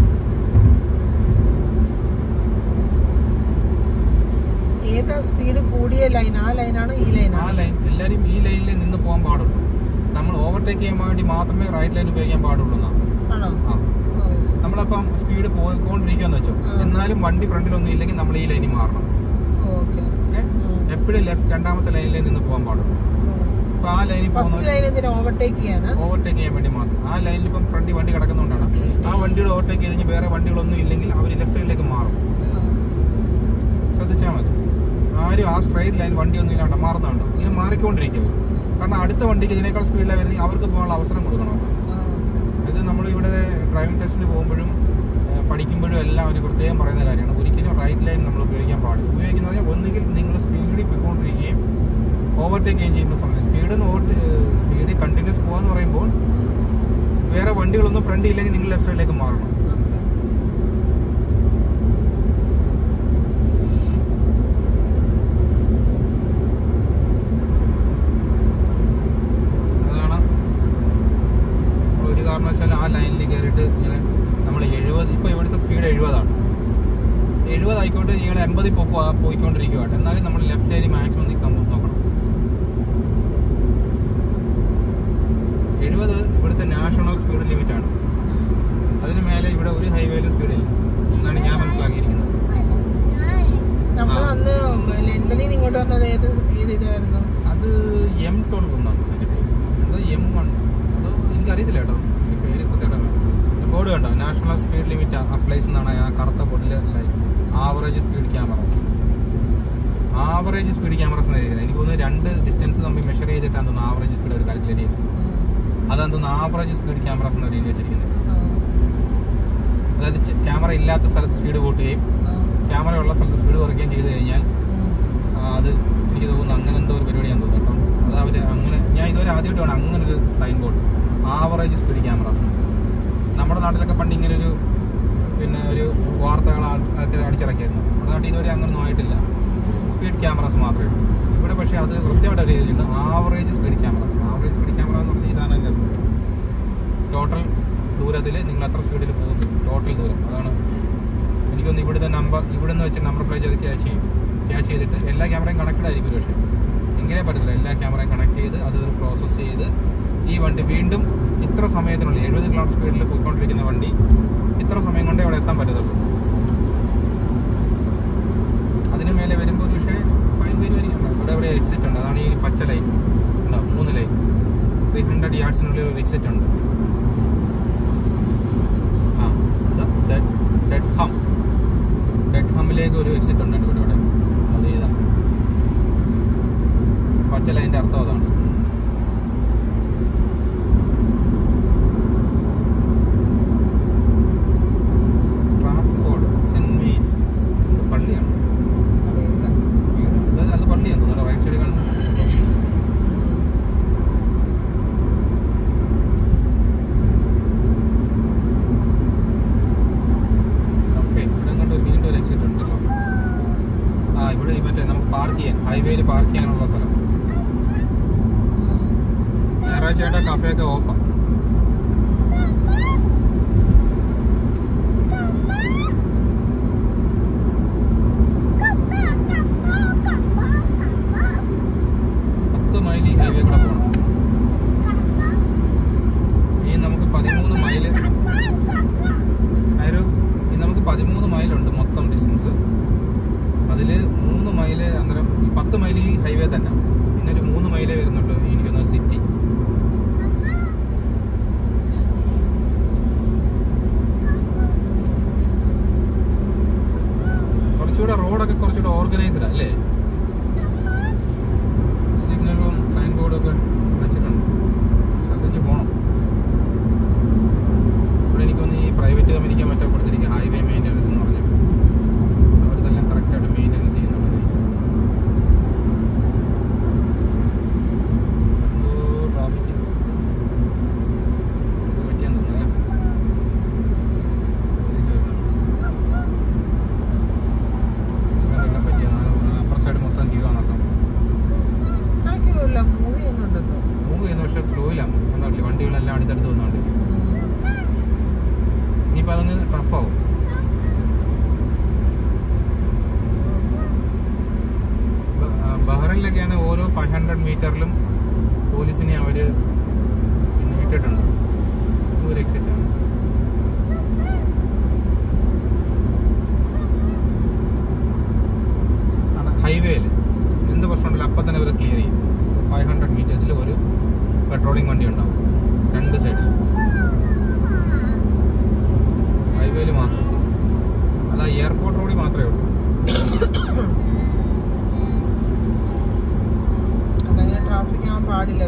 ഏതാ സ്പീഡ് കൂടിയ ലൈൻ ആ ലൈനാണോ ഈ ആ ലൈനാണോ ലൈൻ എല്ലാവരും ഈ ലൈനിൽ നിന്ന് പോകാൻ പാടുള്ളൂ നമ്മൾ ഓവർടേക്ക് ചെയ്യാൻ വേണ്ടി മാത്രമേ റൈറ്റ് ലൈൻ ഉപയോഗിക്കാൻ പാടുള്ളൂ എന്നാ ആണോ ആ ഓ, ശരി. നമ്മളപ്പം സ്പീഡ് പോയിക്കൊണ്ടിരിക്കുകയെന്ന് വെച്ചോ ആ. എന്നാലും വണ്ടി ഫ്രണ്ടിലൊന്നും ഇല്ലെങ്കിൽ നമ്മൾ ഈ ലൈനിൽ മാറണം ഓക്കെ ഓക്കെ എപ്പോഴും ലെഫ്റ്റ് രണ്ടാമത്തെ ലൈനിൽ നിന്ന് പോകാൻ പാടുള്ളൂ അപ്പൊ ആ ലൈനിൽ ഫസ്റ്റ് പോകുന്ന ലൈൻ എന്തിനാ ഓവർടേക്ക് ചെയ്യാനാ ഓവർടേക്ക് ചെയ്യാൻ വേണ്ടി മാത്രം ആ ലൈനിൽ ഇപ്പം ഫ്രണ്ടിൽ വണ്ടി കിടക്കുന്നതുകൊണ്ടാണ് ആ വണ്ടിയുടെ ഓവർടേക്ക് ചെയ്ത് കഴിഞ്ഞ് വേറെ വണ്ടികളൊന്നും ഇല്ലെങ്കിൽ അവർ ലെഫ്റ്റ് സൈഡിലേക്ക് മാറും ശ്രദ്ധിച്ചാൽ മതി ആരും ആ സ്ട്രൈറ്റ് ലൈൻ വണ്ടി ഒന്നും ഇല്ലാണ്ട് മാറുന്നുണ്ടോ ഇങ്ങനെ മാറിക്കൊണ്ടിരിക്കും അവര്. കാരണം അടുത്ത വണ്ടിക്ക് ഇതിനേക്കാൾ സ്പീഡിലാണ് വരുന്നത് അവർക്ക് പോകാനുള്ള അവസരം കൊടുക്കണം ആ, ഇത് നമ്മൾ ഇവിടെ ഡ്രൈവിംഗ് ടെസ്റ്റിന് പോകുമ്പോഴും ഏഹ്, പഠിക്കുമ്പോഴും എല്ലാം ഒരു പ്രത്യേകം പറയുന്ന കാര്യമാണ് ഒരിക്കലും റൈറ്റ് ലൈൻ നമ്മൾ ഉപയോഗിക്കാൻ പാടില്ല ഉപയോഗിക്കുന്ന പറഞ്ഞാൽ ഒന്നുകിൽ നിങ്ങൾ സ്പീഡിൽ പോയിക്കൊണ്ടിരിക്കുകയും ഓവർടേക്ക് ചെയ്യുകയും ചെയ്യുന്ന സമയത്ത് സ്പീഡ് സ്പീഡ് കണ്ടിന്യൂസ് പോകാന്ന് പറയുമ്പോൾ വേറെ വണ്ടികളൊന്നും ഫ്രണ്ട് ഇല്ലെങ്കിൽ നിങ്ങൾ ലെഫ്റ്റ് സൈഡിലേക്ക് മാറണം ഓക്കേ. അതാണ് നമ്മൾ ഒരു കാരണവശാലും ആ ലൈനിൽ കയറിയിട്ട് ഇങ്ങനെ നമ്മൾ എഴുപത് ഇപ്പോൾ ഇവിടുത്തെ സ്പീഡ് എഴുപതാണ് എഴുപത് ആയിക്കോട്ടെ നിങ്ങൾ എൺപതിൽ പൊക്കോ പോയിക്കൊണ്ടിരിക്കുവാട്ടെ എന്നാലും നമ്മൾ ലെഫ്റ്റ് ലൈനിൽ മാക്സിമം നിൽക്കാൻ നോക്കണം എഴുപത് ഇവിടുത്തെ നാഷണൽ സ്പീഡ് ലിമിറ്റാണ് അതിന് മേലെ ഇവിടെ ഒരു ഹൈവേയിലും സ്പീഡില്ല എന്നാണ് ഞാൻ മനസ്സിലാക്കിയിരിക്കുന്നത് നമ്മൾ ആ. അന്ന് ലണ്ടനിൽ നിന്ന് ഇങ്ങോട്ട് വന്നത് ഏത് ഏത് ഇതായിരുന്നു അത് എം ട്വൽവ് എന്നാണ് അതിൻ്റെ പേര് എന്തോ എം വൺ അതോ എനിക്കറിയത്തില്ല കേട്ടോ അതിൻ്റെ പേര് കൃത്യമായിട്ട് ബോർഡ് കണ്ടോ നാഷണൽ സ്പീഡ് ലിമിറ്റ് അപ്ലൈസ് എന്നാണ് ആ കറുത്ത ബോർഡിൽ line average speed cameras average speed cameras എന്ന് എഴുതിയത് എനിക്ക് തോന്നുന്നു രണ്ട് ഡിസ്റ്റൻസ് തമ്മിൽ മെഷർ ചെയ്തിട്ടാണ് തോന്നുന്നു ആവറേജ് സ്പീഡ് അവർ കാൽക്കുലേറ്റ് ചെയ്യുന്നത് അതാണ് തോന്നുന്നു ആവറേജ് സ്പീഡ് ക്യാമറാസ് എന്ന് എഴുതി വെച്ചിരിക്കുന്നത് അതായത് ക്യാമറ ഇല്ലാത്ത സ്ഥലത്ത് സ്പീഡ് കൂട്ടുകയും ക്യാമറ ഉള്ള സ്ഥലത്ത് സ്പീഡ് കുറയ്ക്കുകയും ചെയ്ത് കഴിഞ്ഞാൽ ആ, അത് എനിക്ക് തോന്നുന്നു അങ്ങനെ എന്തോ ഒരു പരിപാടിയാന്ന് തോന്നുന്നു കേട്ടോ അത് അവർ അങ്ങനെ ഞാൻ ഇതുവരെ ആദ്യമായിട്ട് വേണം അങ്ങനെ ഒരു sign board average speed cameras നമ്മുടെ നാട്ടിലൊക്കെ പണ്ട് ഇങ്ങനെ ഒരു പിന്നെ ഒരു വാർത്തകൾ ആൾക്കാർ അടിച്ചിറക്കിയായിരുന്നു നമ്മുടെ നാട്ടിൽ ഇതുവരെ അങ്ങനൊന്നും ആയിട്ടില്ല സ്പീഡ് ക്യാമറാസ് മാത്രമേ ഉള്ളൂ ഇവിടെ പക്ഷേ അത് കൃത്യമായിട്ട് അറിയിച്ചിട്ടുണ്ട് average speed cameras average speed camera എന്ന് പറഞ്ഞാൽ ഇതാണ് അതിൻ്റെ ടോട്ടൽ ദൂരത്തിൽ നിങ്ങൾ എത്ര സ്പീഡിൽ പോകുന്നു ടോട്ടൽ ദൂരം അതാണ് എനിക്കൊന്ന് ഇവിടുത്തെ നമ്പർ ഇവിടെ നിന്ന് വെച്ച് നമ്പർ പ്ലേറ്റ് അത് ക്യാച്ച് ചെയ്യും ക്യാച്ച് ചെയ്തിട്ട് എല്ലാ ക്യാമറയും കണക്റ്റഡ് ആയിരിക്കും ഒരു പക്ഷേ എങ്കിലേ പറ്റത്തില്ല എല്ലാ ക്യാമറയും കണക്ട് ചെയ്ത് അത് ഒരു പ്രോസസ്സ് ചെയ്ത് ഈ വണ്ടി വീണ്ടും ഇത്ര സമയത്തിനുള്ളിൽ എഴുപത് കിലോമീറ്റർ സ്പീഡിൽ പോയിക്കൊണ്ടിരിക്കുന്ന വണ്ടി ഇത്ര സമയം കൊണ്ടേ അവിടെ എത്താൻ പറ്റത്തുള്ളൂ അതിന് മേലെ വരുമ്പോൾ ഒരു പക്ഷേ ഫൈൻ വരുമായിരിക്കും ഇവിടെ ഇവിടെ എക്സിറ്റ് ഉണ്ട് അതാണ് ഈ പച്ച ലൈൻ ഉണ്ടോ മൂന്ന് ലൈൻ ത്രീ ഹൺഡ്രഡ് യാർഡ്സിനുള്ളിൽ ഒരു എക്സിറ്റ് ഉണ്ട് ആ ഡെഡ് ഹം ഡെഡ് ഹമ്മിലേക്ക് ഒരു എക്സിറ്റ് ഉണ്ട് ഇവിടെ ഇവിടെ അത് ചെയ്താ പച്ച ലൈൻ്റെ അർത്ഥം അതാണ് സ്ട്രാറ്റ്ഫോർഡ് സെന്റ് മേരി ഇത് പള്ളിയാണ് അറിയില്ല അതായത് അത് പള്ളിയാണ് തോന്നുന്നു റൈറ്റ് സൈഡിൽ കാണുന്നത് കഫേ ഇവിടെ കണ്ട് വീണ്ടും ഒരു എക്സിറ്റ് ഉണ്ടല്ലോ ആ ഇവിടെ ഈ മറ്റേ നമുക്ക് പാർക്ക് ചെയ്യാൻ ഹൈവേയിൽ പാർക്ക് ചെയ്യാനുള്ള സ്ഥലം ഞായറാഴ്ച ആയിട്ട് കഫേ ഒക്കെ ഓഫാ പത്ത് മൈൽ ഈ ഹൈവേ കൂടെ പോകണം ഈ നമുക്ക് പതിമൂന്ന് മൈല് ഒരു ഈ നമുക്ക് പതിമൂന്ന് മൈലുണ്ട് മൊത്തം ഡിസ്റ്റൻസ് അതിൽ മൂന്ന് മൈല് അന്നേരം ഈ പത്ത് മൈൽ ഈ ഹൈവേ തന്നെ പിന്നെ ഒരു മൂന്ന് മൈലേ വരുന്നുള്ളൂ എനിക്കൊന്ന് സിറ്റി കുറച്ചുകൂടെ റോഡൊക്കെ കുറച്ചുകൂടെ ഓർഗനൈസ്ഡ് അല്ലേ സിഗ്നലും സൈൻ ബോർഡും ഒക്കെ വെച്ചിട്ടുണ്ട് ശ്രദ്ധിച്ച് പോകണം ഇവിടെ എനിക്കൊന്ന് ഈ പ്രൈവറ്റ് കമ്പനിക്ക് മറ്റോ കൊടുത്തിരിക്കുക ഹൈവേ മെയിൻ്റനൻസ് എന്ന് പറഞ്ഞിട്ട് അവരിതെല്ലാം കറക്റ്റായിട്ട് മെയിൻ്റനൻസ് ചെയ്യുന്നുള്ളത് എന്തോ ട്രാഫിക് പറ്റിയാന്ന് തോന്നുന്നില്ല പോലീസ് വരുന്നുണ്ട്. ഇച്ചിരി പറ്റിയ അപ്പുറ സൈഡ് മൊത്തം ക്യൂ ആണല്ലോ ഇത്രയ്ക്കില്ല മൂവ് ചെയ്യുന്നുണ്ടല്ലോ മൂവ് ചെയ്യുന്ന പക്ഷേ സ്ലോയിലാണ് ഒന്നുമില്ല വണ്ടികളെല്ലാം അടുത്തടുത്ത് വന്നുകൊണ്ട് ഇനിയിപ്പോൾ അതങ്ങ് ടഫാവും ബഹ്റൈനിലൊക്കെയാണ് ഓരോ ഫൈവ് ഹൺഡ്രഡ് മീറ്ററിലും പോലീസിനെ അവർ പിന്നെ ഇട്ടിട്ടുണ്ട് ഇത് ഒരു എക്സിറ്റ് ആണ് ഹൈവേയിൽ എന്ത് പ്രശ്നമുണ്ടല്ലോ അപ്പം തന്നെ അവർ ക്ലിയർ ചെയ്യും ഫൈവ് ഹൺഡ്രഡ് മീറ്റേഴ്സിൽ ഒരു പെട്രോളിംഗ് വണ്ടി ഉണ്ടാവും രണ്ട് സൈഡിൽ ഹൈവേയിൽ മാത്രം അതാ എയർപോർട്ട് റോഡിൽ മാത്രമേ ഉള്ളൂ അതങ്ങനെ ട്രാഫിക് ആവാൻ പാടില്ല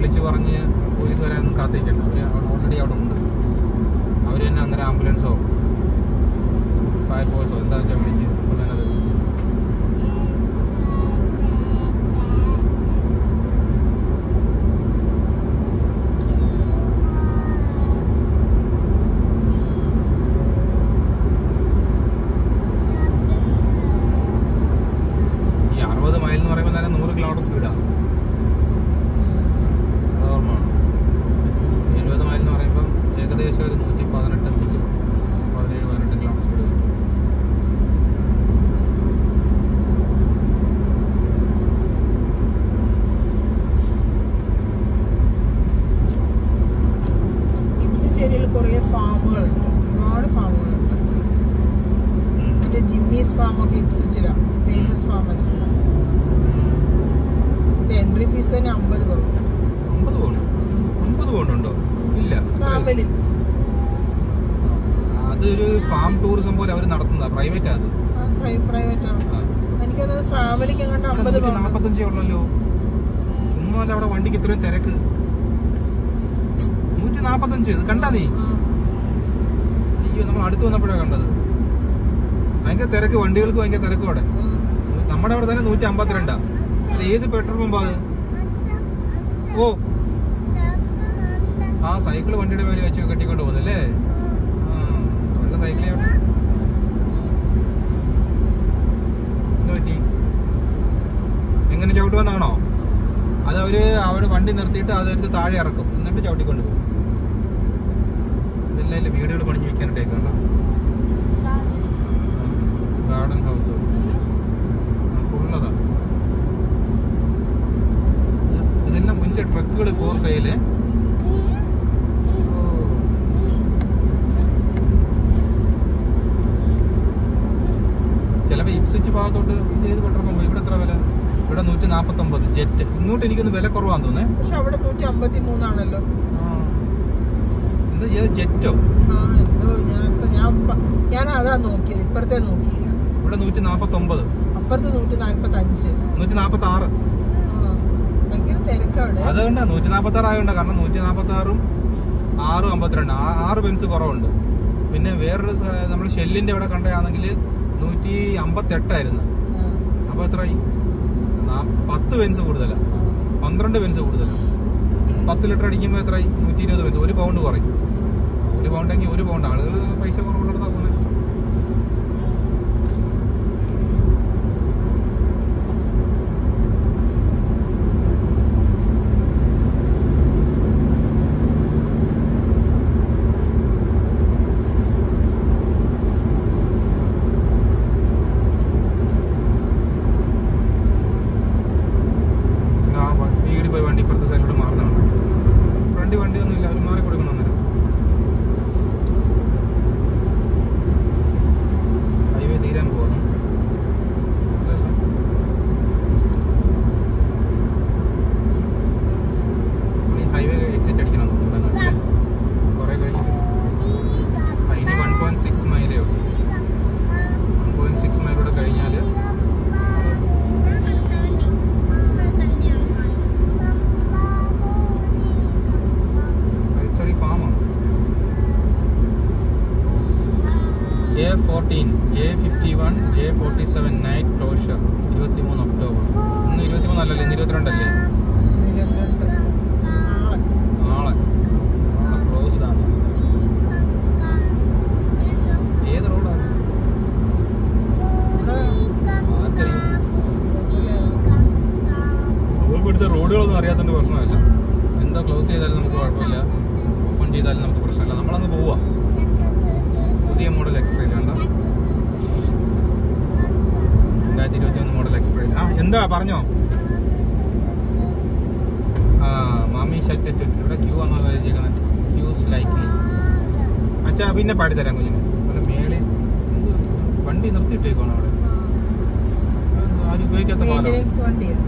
വിളിച്ച് പറഞ്ഞ് പോലീസ് വരാനൊന്നും കാത്തിരിക്കണ്ട അവർ ഓൾറെഡി അവിടെ ഉണ്ട് അവർ തന്നെ അന്നേരം ആംബുലൻസോ ഫയർഫോഴ്സോ എന്താണെന്ന് വെച്ചാൽ വിളിച്ച് അപ്പോൾ തന്നെ അത് ഈ അറുപത് മൈൽ എന്ന് പറയുമ്പോൾ തന്നെ നൂറ് കിലോമീറ്റർ സ്പീഡാണ് അത് ഓർമ്മയാണ് എഴുപത് മൈൽ എന്ന് പറയുമ്പോൾ ഏകദേശം ഒരു നൂറ്റി പതിനെട്ട് നൂറ്റി പതിനേഴ് പതിനെട്ട് കിലോമീറ്റർ സ്പീഡ് വരും ഇപ്സിച്ചേരിയിൽ കുറേ ഫാമുകളുണ്ട് ഒരുപാട് ഫാമുകളുണ്ട് മറ്റേ ജിമ്മീസ് ഫാമൊക്കെ ഇപ്സിച്ചിലാണ് ഫേമസ് ഫാമല്ല എൻട്രി ഫീസ് തന്നെ അമ്പത് പൗണ്ട് അമ്പത് പൗണ്ട് അമ്പത് പൗണ്ട് ഉണ്ടോ ഇല്ല അത്രയും. ഫാമിലി അതൊരു ഫാം ടൂറിസം പോലെ അവർ നടത്തുന്നതാ പ്രൈവറ്റ് അത് പ്രൈവറ്റ് ആണ് ആ. എനിക്കത് ഫാമിലിക്ക് അങ്ങോട്ട് അവിടെ അമ്പത് നൂറ്റി പൗണ്ട് നാപ്പത്തഞ്ചേ ഉള്ളല്ലോ ചുമ്മാ അല്ല അവിടെ വണ്ടിക്ക് ഇത്രയും തിരക്ക് നൂറ്റി നാപ്പത്തഞ്ച് ഇത് കണ്ടാ നീ അയ്യോ നമ്മൾ അടുത്ത് വന്നപ്പോഴാണ് കണ്ടത് ഭയങ്കര തിരക്ക് വണ്ടികൾക്ക് ഭയങ്കര തിരക്കും അവിടെ നമ്മുടെ അവിടെ തന്നെ നൂറ്റി അമ്പത്തിരണ്ടാ അത് ഏത് പെട്രോൾ പമ്പാ അത് ഓ ആ സൈക്കിൾ വണ്ടിയുടെ മേലെ വെച്ച് കെട്ടിക്കൊണ്ട് പോകുന്നല്ലേ ആ അവരുടെ സൈക്കിൾ എവിടെ എന്ത് പറ്റി എങ്ങനെ ചവിട്ടുവന്നാണോ അത് അവര് അവിടെ വണ്ടി നിർത്തിയിട്ട് അതെടുത്ത് താഴെ ഇറക്കും എന്നിട്ട് ചവിട്ടിക്കൊണ്ട് പോകും ഇതെല്ലാം ഇല്ലേ വീടുകൾ പണിഞ്ഞ് വെക്കാനിട്ടേക്കുണ്ടോ ഗാർഡൻ ഹൗസ് ഫുള്ളതാ ഇതെല്ലാം വലിയ ട്രക്കുകൾ ഫോർ സെയില് ചിലപ്പോ ഇപ്സിച്ച് ഭാഗത്തോട്ട് ഇത് ഏത് പെട്രോൾ പമ്പ് ഇവിടെ എത്ര വില ഇവിടെ നൂറ്റി നാപ്പത്തി ഒമ്പത് ജെറ്റ് ഇങ്ങോട്ട് എനിക്കൊന്ന് വില കുറവാന്ന് തോന്നേ പക്ഷെ അവിടെ നൂറ്റി അമ്പത്തി മൂന്നാണല്ലോ എന്താ ചെയ്ത് ജെറ്റോ ആ എന്തോ ഞാൻ ഞാൻ പ- ഞാൻ അതാ നോക്കിയത് ഇപ്പുറത്തെ നോക്കിയില്ല ഇവിടെ നൂറ്റി നാപ്പത്തി ഒമ്പത് അപ്പുറത്ത് നൂറ്റി നാല്പത്തി അഞ്ച് നൂറ്റി നാപ്പത്തി ആറ് ഭയങ്കര തിരക്കവിടെ അതുകൊണ്ടാ നൂറ്റി നാപ്പത്തി ആറ് ആയതുകൊണ്ടാ കാരണം നൂറ്റി നാപ്പത്തി ആറും ആറും അമ്പത്തിരണ്ട് ആ- ആറ് പെൻസ് കുറവുണ്ട് പിന്നെ വേറൊരു നമ്മൾ ഷെല്ലിന്റെ അവിടെ കണ്ടതാണെങ്കിൽ നൂറ്റി അമ്പത്തി എട്ടായിരുന്നു അപ്പൊ എത്രയായി നാ- പത്ത് പെൻസ് കൂടുതലാ പന്ത്രണ്ട് പെൻസ് കൂടുതലാ പത്ത് ലിറ്റർ അടിക്കുമ്പോൾ എത്രയായി നൂറ്റി ഇരുപത് പെൻസ് ഒരു പൗണ്ട് കുറയും ഒരു പൗണ്ടെങ്കിൽ ഒരു പൗണ്ട് ആളുകൾ പൈസ കുറവുള്ളിടത്താ പോകുന്നത് സ്പീഡിൽ പോയി വണ്ടി ഇപ്പുറത്തെ സൈഡിലൂടെ മാറുന്നുണ്ട് ഫ്രണ്ട് വണ്ടി ഒന്നും ഇല്ല അവർ മാറി കൊടുക്കണം അന്നേരം ഹൈവേ തീരാൻ പോകുന്നു ഇല്ലല്ലോ. ഇനി ഹൈവേ എക്സിറ്റ് അടിക്കണം ഇവിടെ അങ്ങോട്ട്. കുറേ കഴിഞ്ഞിട്ട് ആ, ഇനി വൺ പോയിന്റ് സിക്സ് മൈലേ ഉള്ളൂ വൺ പോയിന്റ് സിക്സ് മൈലൂടെ കഴിഞ്ഞാൽ റൈറ്റ് സൈഡിൽ ഫാമാണ് A fourteen J fifty one J forty seven night closure ഇരുപത്തി മൂന്ന് ഒക്ടോബർ ഇന്ന് ഇരുപത്തി മൂന്നല്ലല്ലേ ഇന്ന് ഇരുപത്തിരണ്ടല്ലേ ഇരുപത്തിരണ്ട് നാളെ നാളെ നാളെ ക്ലോസ്ഡ് ആണ് ഏത് റോഡാണ് ഇവിടെ ആർക്കറിയാം കുഴപ്പമില്ല. നമുക്ക് ഇവിടുത്തെ റോഡുകളൊന്നും അറിയാത്തതിന്റെ പ്രശ്നമല്ല എന്താ ക്ലോസ് ചെയ്താലും നമുക്ക് കുഴപ്പമില്ല ഓപ്പൺ ചെയ്താലും നമുക്ക് പ്രശ്നമില്ല നമ്മളങ്ങ് പോവാ പുതിയ മോഡൽ എക്സ്പ്രെയിൽ കണ്ടോ രണ്ടായിരത്തി ഇരുപത്തി ഒന്ന് മോഡൽ എക്സ്പ്രെയിൽ ആ എന്താ പറഞ്ഞോ ആ മാമി ഷറ്റ് ഇവിടെ ക്യൂ ആണോ വെച്ചേക്കുന്നത് ക്യൂസ് ലൈക്ലി അച്ഛാ പിന്നെ പാടിത്തരാം കുഞ്ഞിന് അവിടെ മേളിൽ എന്ത് വണ്ടി നിർത്തിയിട്ടേക്കാണ് അവിടെ എന്ത് ആരും ഉപയോഗിക്കാത്ത പാലം മെയിൻ്റെനൻസ് വണ്ടിയാണ്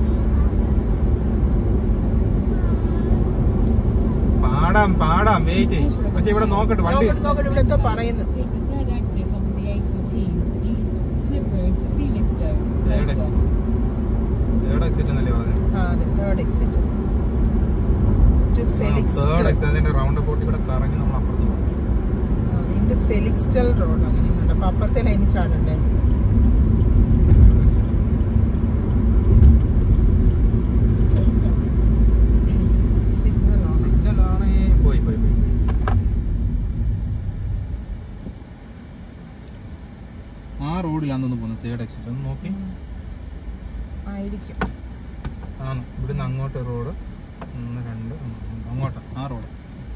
പാടാം പാടാം വെയിറ്റ് പക്ഷെ ഇവിടെ നോക്കട്ടെ വണ്ടി നോക്കട്ടെ നോക്കട്ടെ ഇവിടെ എന്തോ പറയുന്നത് Take the third exit onto the A14 East Slip Road to Felixstowe. Third Close exit. stop. Third exit എന്നല്ലേ പറഞ്ഞത് ആ അതെ തേർഡ് എക്സിറ്റ് ഇൻഡ് ഫെലിക്സ് തേർഡ് എക്സ്റ്റൻസിന്റെ റൗണ്ട് ബോട്ടിൽ കൂടെ കറങ്ങി നമ്മൾ അപ്പുറത്ത് പോകും ഇൻഡ് ഫെലിക്സ്റ്റൽ റോഡ് അങ്ങനെയുണ്ട് അപ്പൊ അപ്പുറത്തെ ലൈനിൽ ചാടണ്ടേ സിഗ്നൽ സിഗ്നൽ ആണ് പോയി പോയി പോയി ആ റോഡിലാണെന്ന് പോകുന്നത് തേർഡ് എക്സിറ്റ് ഒന്ന് നോക്കി ആയിരിക്കും ആണ് ഇവിടുന്ന് അങ്ങോട്ട് റോഡ് ഒന്ന് രണ്ട് മൂന്ന്, അങ്ങോട്ട് ആ റോഡ്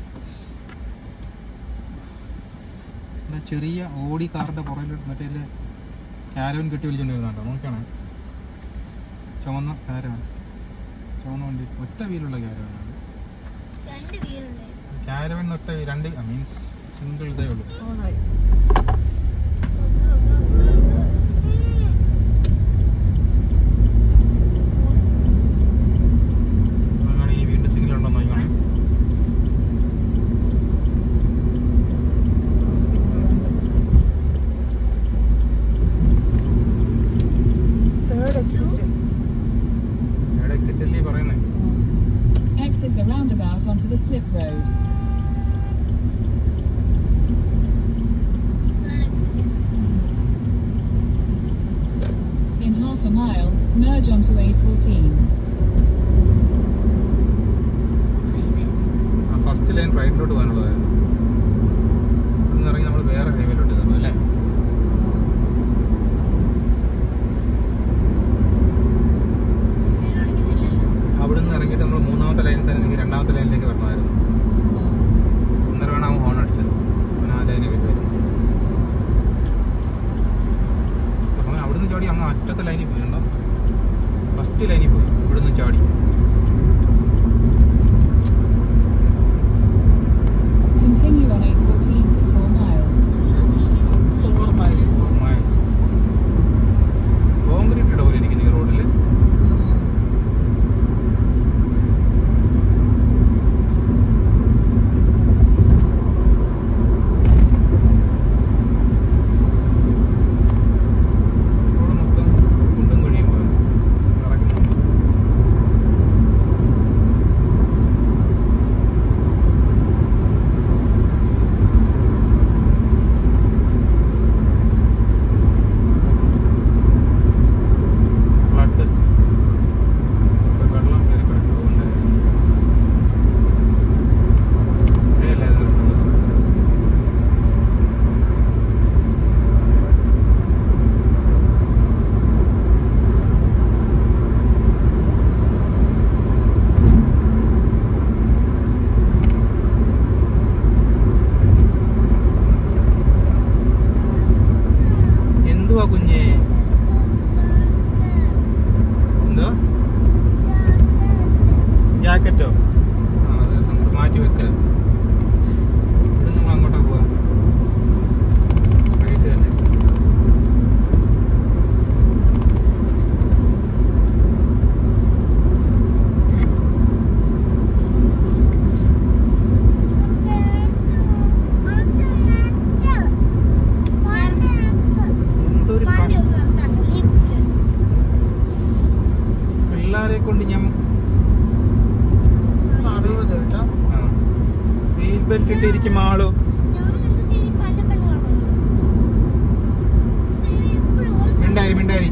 ഇവിടെ ചെറിയ ഓടി കാറിന്റെ പുറകിൽ മറ്റേ ക്യാരവൻ കെട്ടി വിളിച്ചോണ്ട് വരുന്നുണ്ടോ നോക്കണേ ചുവന്ന ക്യാരവൻ ചുവന്ന വണ്ടി ഒറ്റ വീലുള്ള ക്യാരവനാണ് രണ്ട് വീലുണ്ട് ക്യാരവൻ ഒറ്റ വീ- രണ്ട് മീൻസ് സിംഗിൾ ഇതേ ഉള്ളൂ ഓണായി അങ്ങനെ ഇനി വീണ്ടും സിഗ്നൽ ഉണ്ടോ നോക്കണേ സിഗ്നൽ ഉണ്ട് തേർഡ് എക്സിറ്റ് തേർഡ് എക്സിറ്റ് അല്ലേ പറയുന്നത് Exit the roundabout onto the slip road. Third exit In half a mile, merge onto A14. Highway ആ ഫസ്റ്റ് ലൈൻ റൈറ്റിലോട്ട് പോകാനുള്ളതായിരുന്നു ഇവിടുന്ന് ഇറങ്ങി നമ്മൾ വേറെ ഹൈവേയിലോട്ട് കയറും അല്ലേ ഇതിലൊളിക്കുന്നില്ലല്ലോ അവിടുന്ന് ഇറങ്ങിയിട്ട് നമ്മൾ മൂന്നാമത്തെ ലൈനിൽ തന്നെ നിങ്ങൾ രണ്ടാമത്തെ ലൈനിലേക്ക് വരണമായിരുന്നു അന്നേരമാണ് അവൻ ഹോൺ അടിച്ചത് അവൻ ആ ലൈനിൽ വരുമായിരുന്നു അവൻ അവിടുന്ന് ചാടി അങ്ങ് അറ്റത്തെ ലൈനിൽ പോയി ഉണ്ടോ ഫസ്റ്റ് ലൈനിൽ പോയി ഇവിടുന്ന് ചാടി Continue on A14 for 4 miles. Four miles miles concrete ഇട പോലെ ഇരിക്കുന്നു ഈ റോഡിൽ റോഡ് മൊത്തം കുണ്ടും കുഴിയും പോലെ കിടക്കുന്നു ഫ്ലഡ് വെള്ളം കയറി കിടക്കുന്നതുകൊണ്ടായിരുന്നു മഴയല്ലായിരുന്നു രണ്ട് ദിവസം എന്തുവാ കുഞ്ഞേ എന്തോ ജാക്കറ്റോ ആ അത് നമുക്ക് മാറ്റി വെക്ക ഇവിടെ നമ്മൾ അങ്ങോട്ടാ പോവാ സ്ട്രൈറ്റ് തന്നെ എന്തൊരു വണ്ടി ഒന്ന് നിർത്താൻ ലിഫ്റ്റ് പിള്ളേരെ കൊണ്ട് ഞാൻ അറുപത് കേട്ടോ സീറ്റ് ബെൽറ്റ് ഇട്ടിരിക്കും ആളോ ഞാനെന്താ ചെയ്ത് ഇപ്പൊ എന്നെ പെണ്ണ് കാണുമോ ശരി, എപ്പോഴും ഓരോ മിണ്ടാരി മിണ്ടാരി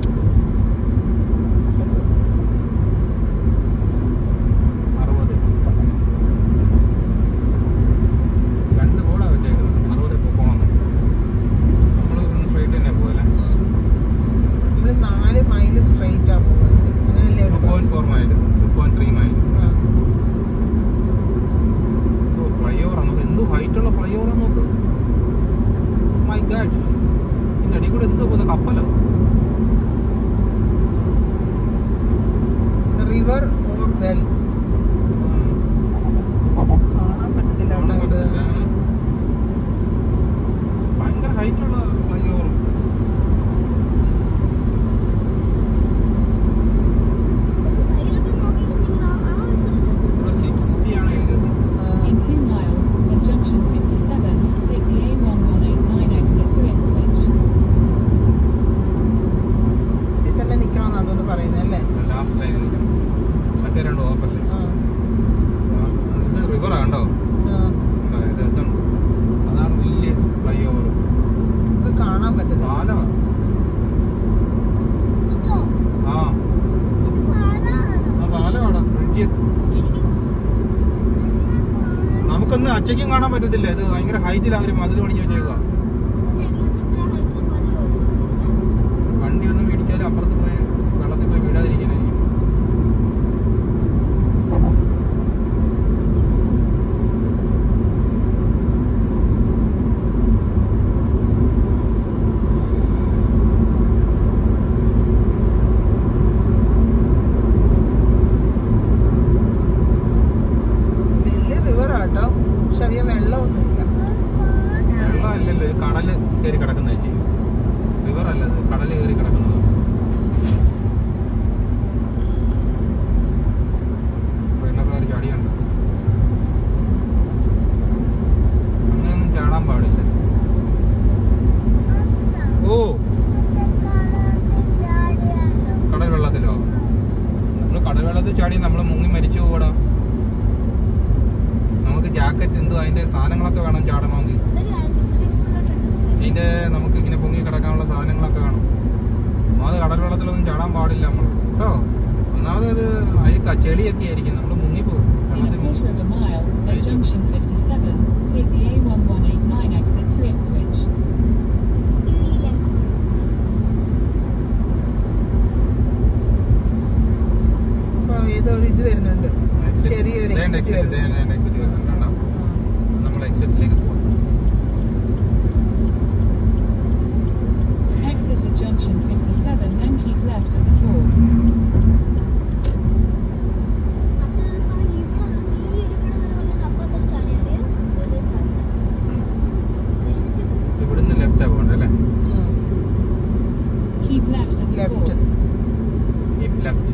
അറുപത് രണ്ട് ബോർഡാ വെച്ചേക്കുന്നത് അറുപത് പോകണം നമ്മൾ സ്ട്രൈറ്റ് തന്നെ പോകല്ലേ നമ്മൾ നാല് മൈൽ സ്ട്രെയിറ്റ് ആ പോകുന്നത് അങ്ങനല്ലേ ടു അവര് point four mile two point three mile ആ. ഓ ഫ്ലൈ ഓവർ നമുക്ക് എന്ത് ഹൈറ്റ് ഉള്ള ഫ്ലൈ ഓവർ നോക്ക് മൈ ഗാഡ് ഇതിന്റെ അടി കൂടെ എന്തോ പോകുന്ന കപ്പലോ റിവർ ഓർ വെൽ കാണാൻ പറ്റത്തില്ല കാണാൻ കേട്ടോ ഇത് പറ്റത്തില്ല. ഭയങ്കര ഹൈറ്റ് ഉള്ള ഫ്ലൈ ഓവർ സൈഡൊക്കെ നോക്കിയിട്ടുണ്ടെങ്കിൽ ആ- ആ ഒരു സ്ഥലത്ത് ഇവിടെ സിക്സ്റ്റി ആണ് എഴുതിയത് ആ, In 2 miles, at junction 57, take the A1189 exit to Ipswich. ഇതിൽ തന്നെ നിക്കണമെന്നാ തോന്നുന്നു പറയുന്നത് അല്ലേ ലാസ്റ്റ് ലൈനിൽ നിൽക്കണം മറ്റേ രണ്ട് ഓഫല്ലേ ആ ലാസ്റ്റ് ഓവറാ കണ്ടോ ആ, കണ്ടോ? ഇത് ഇതാണ്. അതാണ് വലിയ ഫ്ലൈ ഓവർ നമുക്ക് കാണാൻ പറ്റത്തില്ല പാലമാ ഇതോ? ആ ഇത് പാലാണ്. ആ പാലമാടാ ബ്രിഡ്ജ് എനിക്ക് നമുക്കൊന്ന് അച്ചയ്ക്കും കാണാൻ പറ്റത്തില്ല ഇത് ഭയങ്കര ഹൈറ്റിൽ അവർ മതിൽ പണിഞ്ഞ് വെച്ചേക്കുക എങ്ങനെ ചിത്ര ഹൈറ്റിൽ മതിൽ ഒളിച്ചിരുന്നെ? വണ്ടി ഒന്നും മേടിച്ചാലും അപ്പുറത്ത് പോയി വെള്ളത്തിൽ പോയി വീഴാതിരിക്കാനായിരിക്കും Sixty. വലിയ റിവർ ആട്ടോ പക്ഷെ അധികം വെള്ളമൊന്നുമില്ല വെള്ളം അല്ലല്ലോ ഇത് കടല് കയറി കിടക്കുന്നതല്ലേ റിവർ അല്ല ഇത് കടല് കയറി കിടക്കുന്നത് ട്രെയിനർക്കാർ ചാടിയുണ്ട് അങ്ങനെയൊന്നും ചാടാൻ പാടില്ല ഓ കടൽ വെള്ളത്തിലോ നമ്മൾ കടൽ വെള്ളത്തിൽ ചാടി നമ്മൾ മുങ്ങി മരിച്ചു പോടാ നമുക്ക് ജാക്കറ്റ് എന്തോ അതിന്റെ സാധനങ്ങളൊക്കെ വേണം ചാടണമെങ്കിൽ ഒരു കാര്യം സ്വിമ്മിംഗ് പൂളിലോട്ട് എടുത്തിട്ട് അതിന്റെ നമുക്ക് ഇങ്ങനെ പൊങ്ങി കിടക്കാനുള്ള സാധനങ്ങളൊക്കെ വേണം ഒന്നാമത് കടൽ വെള്ളത്തിലൊന്നും ചാടാൻ പാടില്ല നമ്മൾ കേട്ടോ ഒന്നാമത് അത് അഴുക്ക ചെളിയൊക്കെ ആയിരിക്കും നമ്മൾ മുങ്ങിപ്പോകും In a വെള്ളത്തിൽ quarter of a mile, at Right. junction 57, take the A1189 exit to Ipswich. സിവിയിലെ അപ്പൊ ഏതോ ഒരു ഇത് വരുന്നുണ്ട് ചെറിയൊരു exit എക്സിറ്റ് വരുന്നുണ്ട്. എക്സിറ്റ് വരുന്നുണ്ട് കേട്ടോ നമ്മൾ എക്സിറ്റിലേക്ക് പോവാം Exit at junction 57, then keep left at the fork. അച്ഛൻ ഒരു സമയം ഇവിടെ നിന്ന് ഈ ഒരു ഇവിടെ വരെ വന്നിട്ട് അപ്പുറത്തൊരു ചാടി അറിയാം ഒരു അച്ഛൻ എഴുതിട്ട് പോകും ഇവിടുന്ന് ലെഫ്റ്റാ പോകണ്ടേ അല്ലേ ഉം. Keep left at the Left. fork. Keep left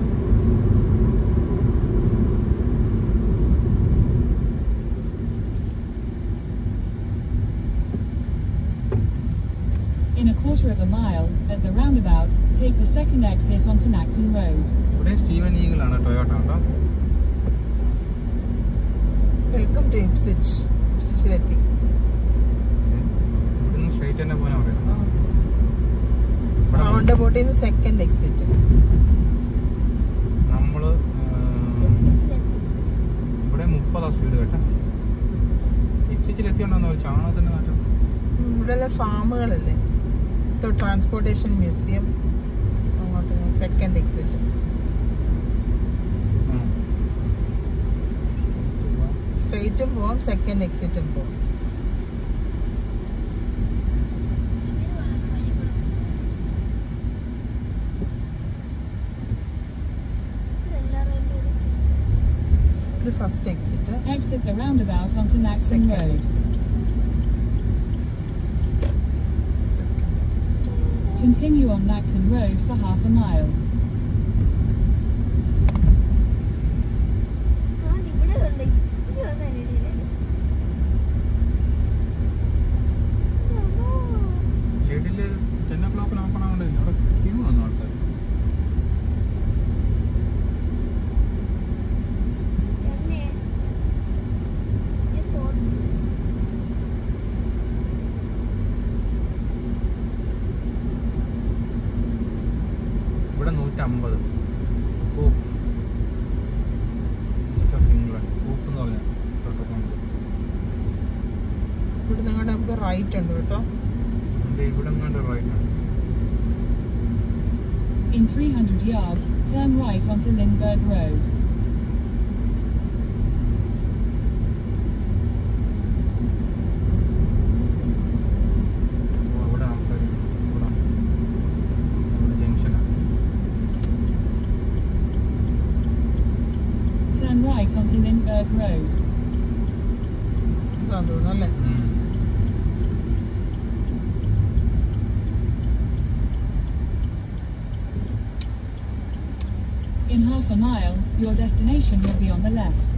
In a quarter of a mile, at the roundabout, take the second exit onto Nacton Road. ഇവിടെ സ്റ്റീവൻ ഈഗിൾ ആണ് ടൊയോട്ട കേട്ടോ വെൽക്കം ടു ഇപ്സിച്ച് ഇപ്സിച്ചിലെത്തി ഇവിടുന്ന് സ്ട്രൈറ്റ് തന്നെ പോകാൻ പറയുന്നത് റൗണ്ട് ബോട്ടിൽ നിന്ന് സെക്കൻഡ് എക്സിറ്റ് നമ്മള് എത്തിച്ചിലെത്തി ഇവിടെ മുപ്പതാ സ്പീഡ് കേട്ടോ ഇപ്സിച്ചിൽ എത്തിയുണ്ടോന്ന് ഒരു ചാണകത്തിന്റെ നാട്ടം ഇവിടെയുള്ള ഫാമുകളല്ലേ ട്രാൻസ്പോർട്ടേഷൻ മ്യൂസിയം അങ്ങോട്ട് സെക്കൻഡ് എക്സിറ്റ് സ്ട്രെയിറ്റും പോവാം സെക്കൻഡ് എക്സിറ്റും പോവാം ഇവര് പറയുന്ന വഴി കൂടെ ഇവിടെ എല്ലാവരും ഇത് first exit Exit the roundabout onto Nacton second Road. Exit second exit Continue on Nacton Road for half a mile. ആ ഇവിടെ ഉണ്ട് ഇപ്സിച്ചിലാണ് അതിനിടയില് ലിഡില് ടെൻ ഓ ക്ലോക്കിന് ഓപ്പൺ ആവണ്ടില്ല അവിടെ ക്യൂ വന്നു ആൾക്കാർ തന്നെ ഈ ഫോൺ ഇവിടെ നൂറ്റമ്പത് Co-op east of England Co-op എന്ന് പറഞ്ഞാൽ പെട്രോൾ പമ്പ് ഇവിടെ നിങ്ങളുടെ നമുക്ക് റൈറ്റ് ഉണ്ട് കേട്ടോ ഇത് ഇവിടെ കണ്ട് റൈറ്റ് ആണ് In 300 yards, turn right onto Lindbergh Road. ഓ, അവിടെ ആൾക്കാർ ഇവിടെ ഇവിടെ ജംഗ്ഷനാണ് Turn right onto Lindbergh Road. ഇതാന്ന് തോന്നുന്നു അല്ലേ In half a mile, your destination will be on the left.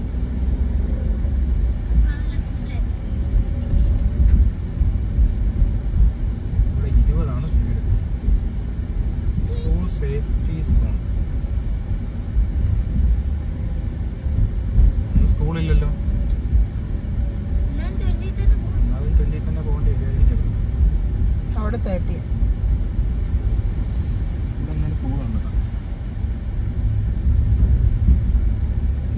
ആ ലെഫ്റ്റിലെ ഇവിടെ ഇരുപതാണ് സ്പീഡ് സ്കൂൾ സേഫ്റ്റി സോൺ സ്കൂളില്ലല്ലോ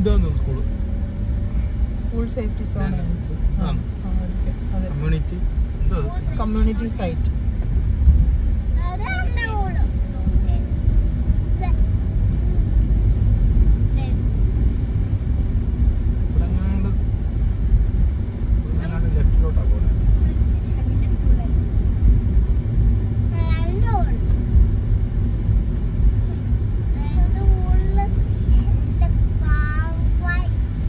ഇതാന്ന് സ്കൂള് സ്കൂൾ സേഫ്റ്റി സോൺ ആ. അതെ കമ്മ്യൂണിറ്റി എന്താ കമ്മ്യൂണിറ്റി സൈറ്റ് അതാണ് ഓള്. ദേ. ദേ. ഇവിടെ എങ്ങാണ്ട് ഇവിടെ എങ്ങാണ്ട് ലെഫ്റ്റിലോട്ടാ പോലെ ഫിലിപ്സ് ചിലവിന്റെ സ്കൂളല്ലേ രണ്ട് ഓള്. രണ്ട് ഓള് എന്റെ പാവായി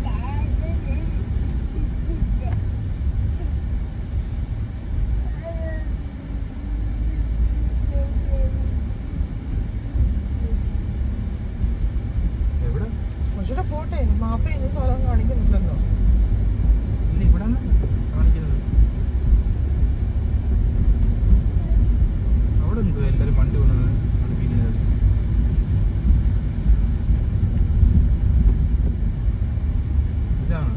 എവിടെ പക്ഷേ പോട്ടെ മാപ്പിൽ ഇന്ന സ്ഥലം കാണിക്കുന്നുണ്ടല്ലോ ഇല്ല ഇവിടെ കാണിക്കുന്നത് അവിടെ എന്തോ എല്ലാരും വണ്ടി കൊണ്ടുവന്ന് അടുപ്പിക്കുന്നത് ഇതാണ്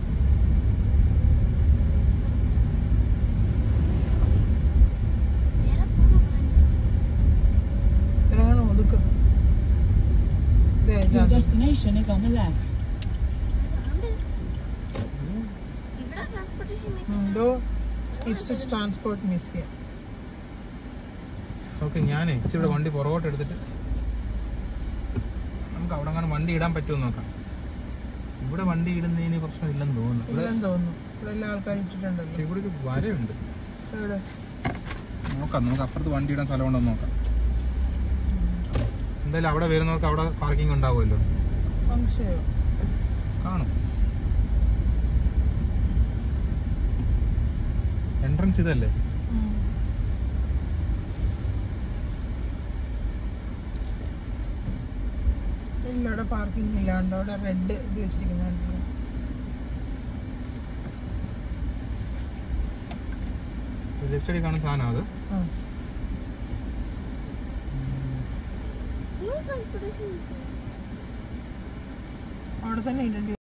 നേരെ പോണോ ഇതാണ് ഒതുക്ക് ദേ, Your ഇതാ. destination is on the left. അതുകൊണ്ട് ഇവിടെ ട്രാൻസ്പോർട്ടേഷൻ ഉം, ഇതോ ഇപ്സിച്ച് ട്രാൻസ്പോർട്ട് മ്യൂസിയം ഓക്കെ ഞാനേ ഇച്ചിരി വണ്ടി പുറകോട്ട് എടുത്തിട്ട് നമുക്ക് അവിടെ അങ്ങനെ വണ്ടി ഇടാൻ പറ്റുമോ നോക്കാം ഇവിടെ വണ്ടി ഇടുന്നതിന് പ്രശ്നമില്ലെന്ന് തോന്നുന്നു ഇവിടെ ഇല്ലെന്ന് തോന്നുന്നു ഇവിടെ എല്ലാ ആൾക്കാരും പക്ഷെ ഇട്ടിട്ടുണ്ടല്ലോ ഇവിടെ ഒരു വരയുണ്ട് ഇവിടെ നോക്കാം നമുക്ക് അപ്പുറത്ത് വണ്ടി ഇടാൻ സ്ഥലമുണ്ടോ നോക്കാം എന്തായാലും അവിടെ വരുന്നവർക്ക് അവിടെ പാർക്കിംഗ് ഉണ്ടാവുമല്ലോ സംശയം കാണും എൻട്രൻസ് ഇതല്ലേ ഉം. ഇല്ല ഇവിടെ പാർക്കിംഗ് ഇല്ലാണ്ട് അവിടെ റെഡ് ഇത് വെച്ചിരിക്കുന്നുണ്ട് ലെഫ്റ്റ് സൈഡിൽ കാണുന്ന സാധനം അത് ട്രാൻസ്പോർട്ടേഷൻ അവിടെ തന്നെ ഇടേണ്ടി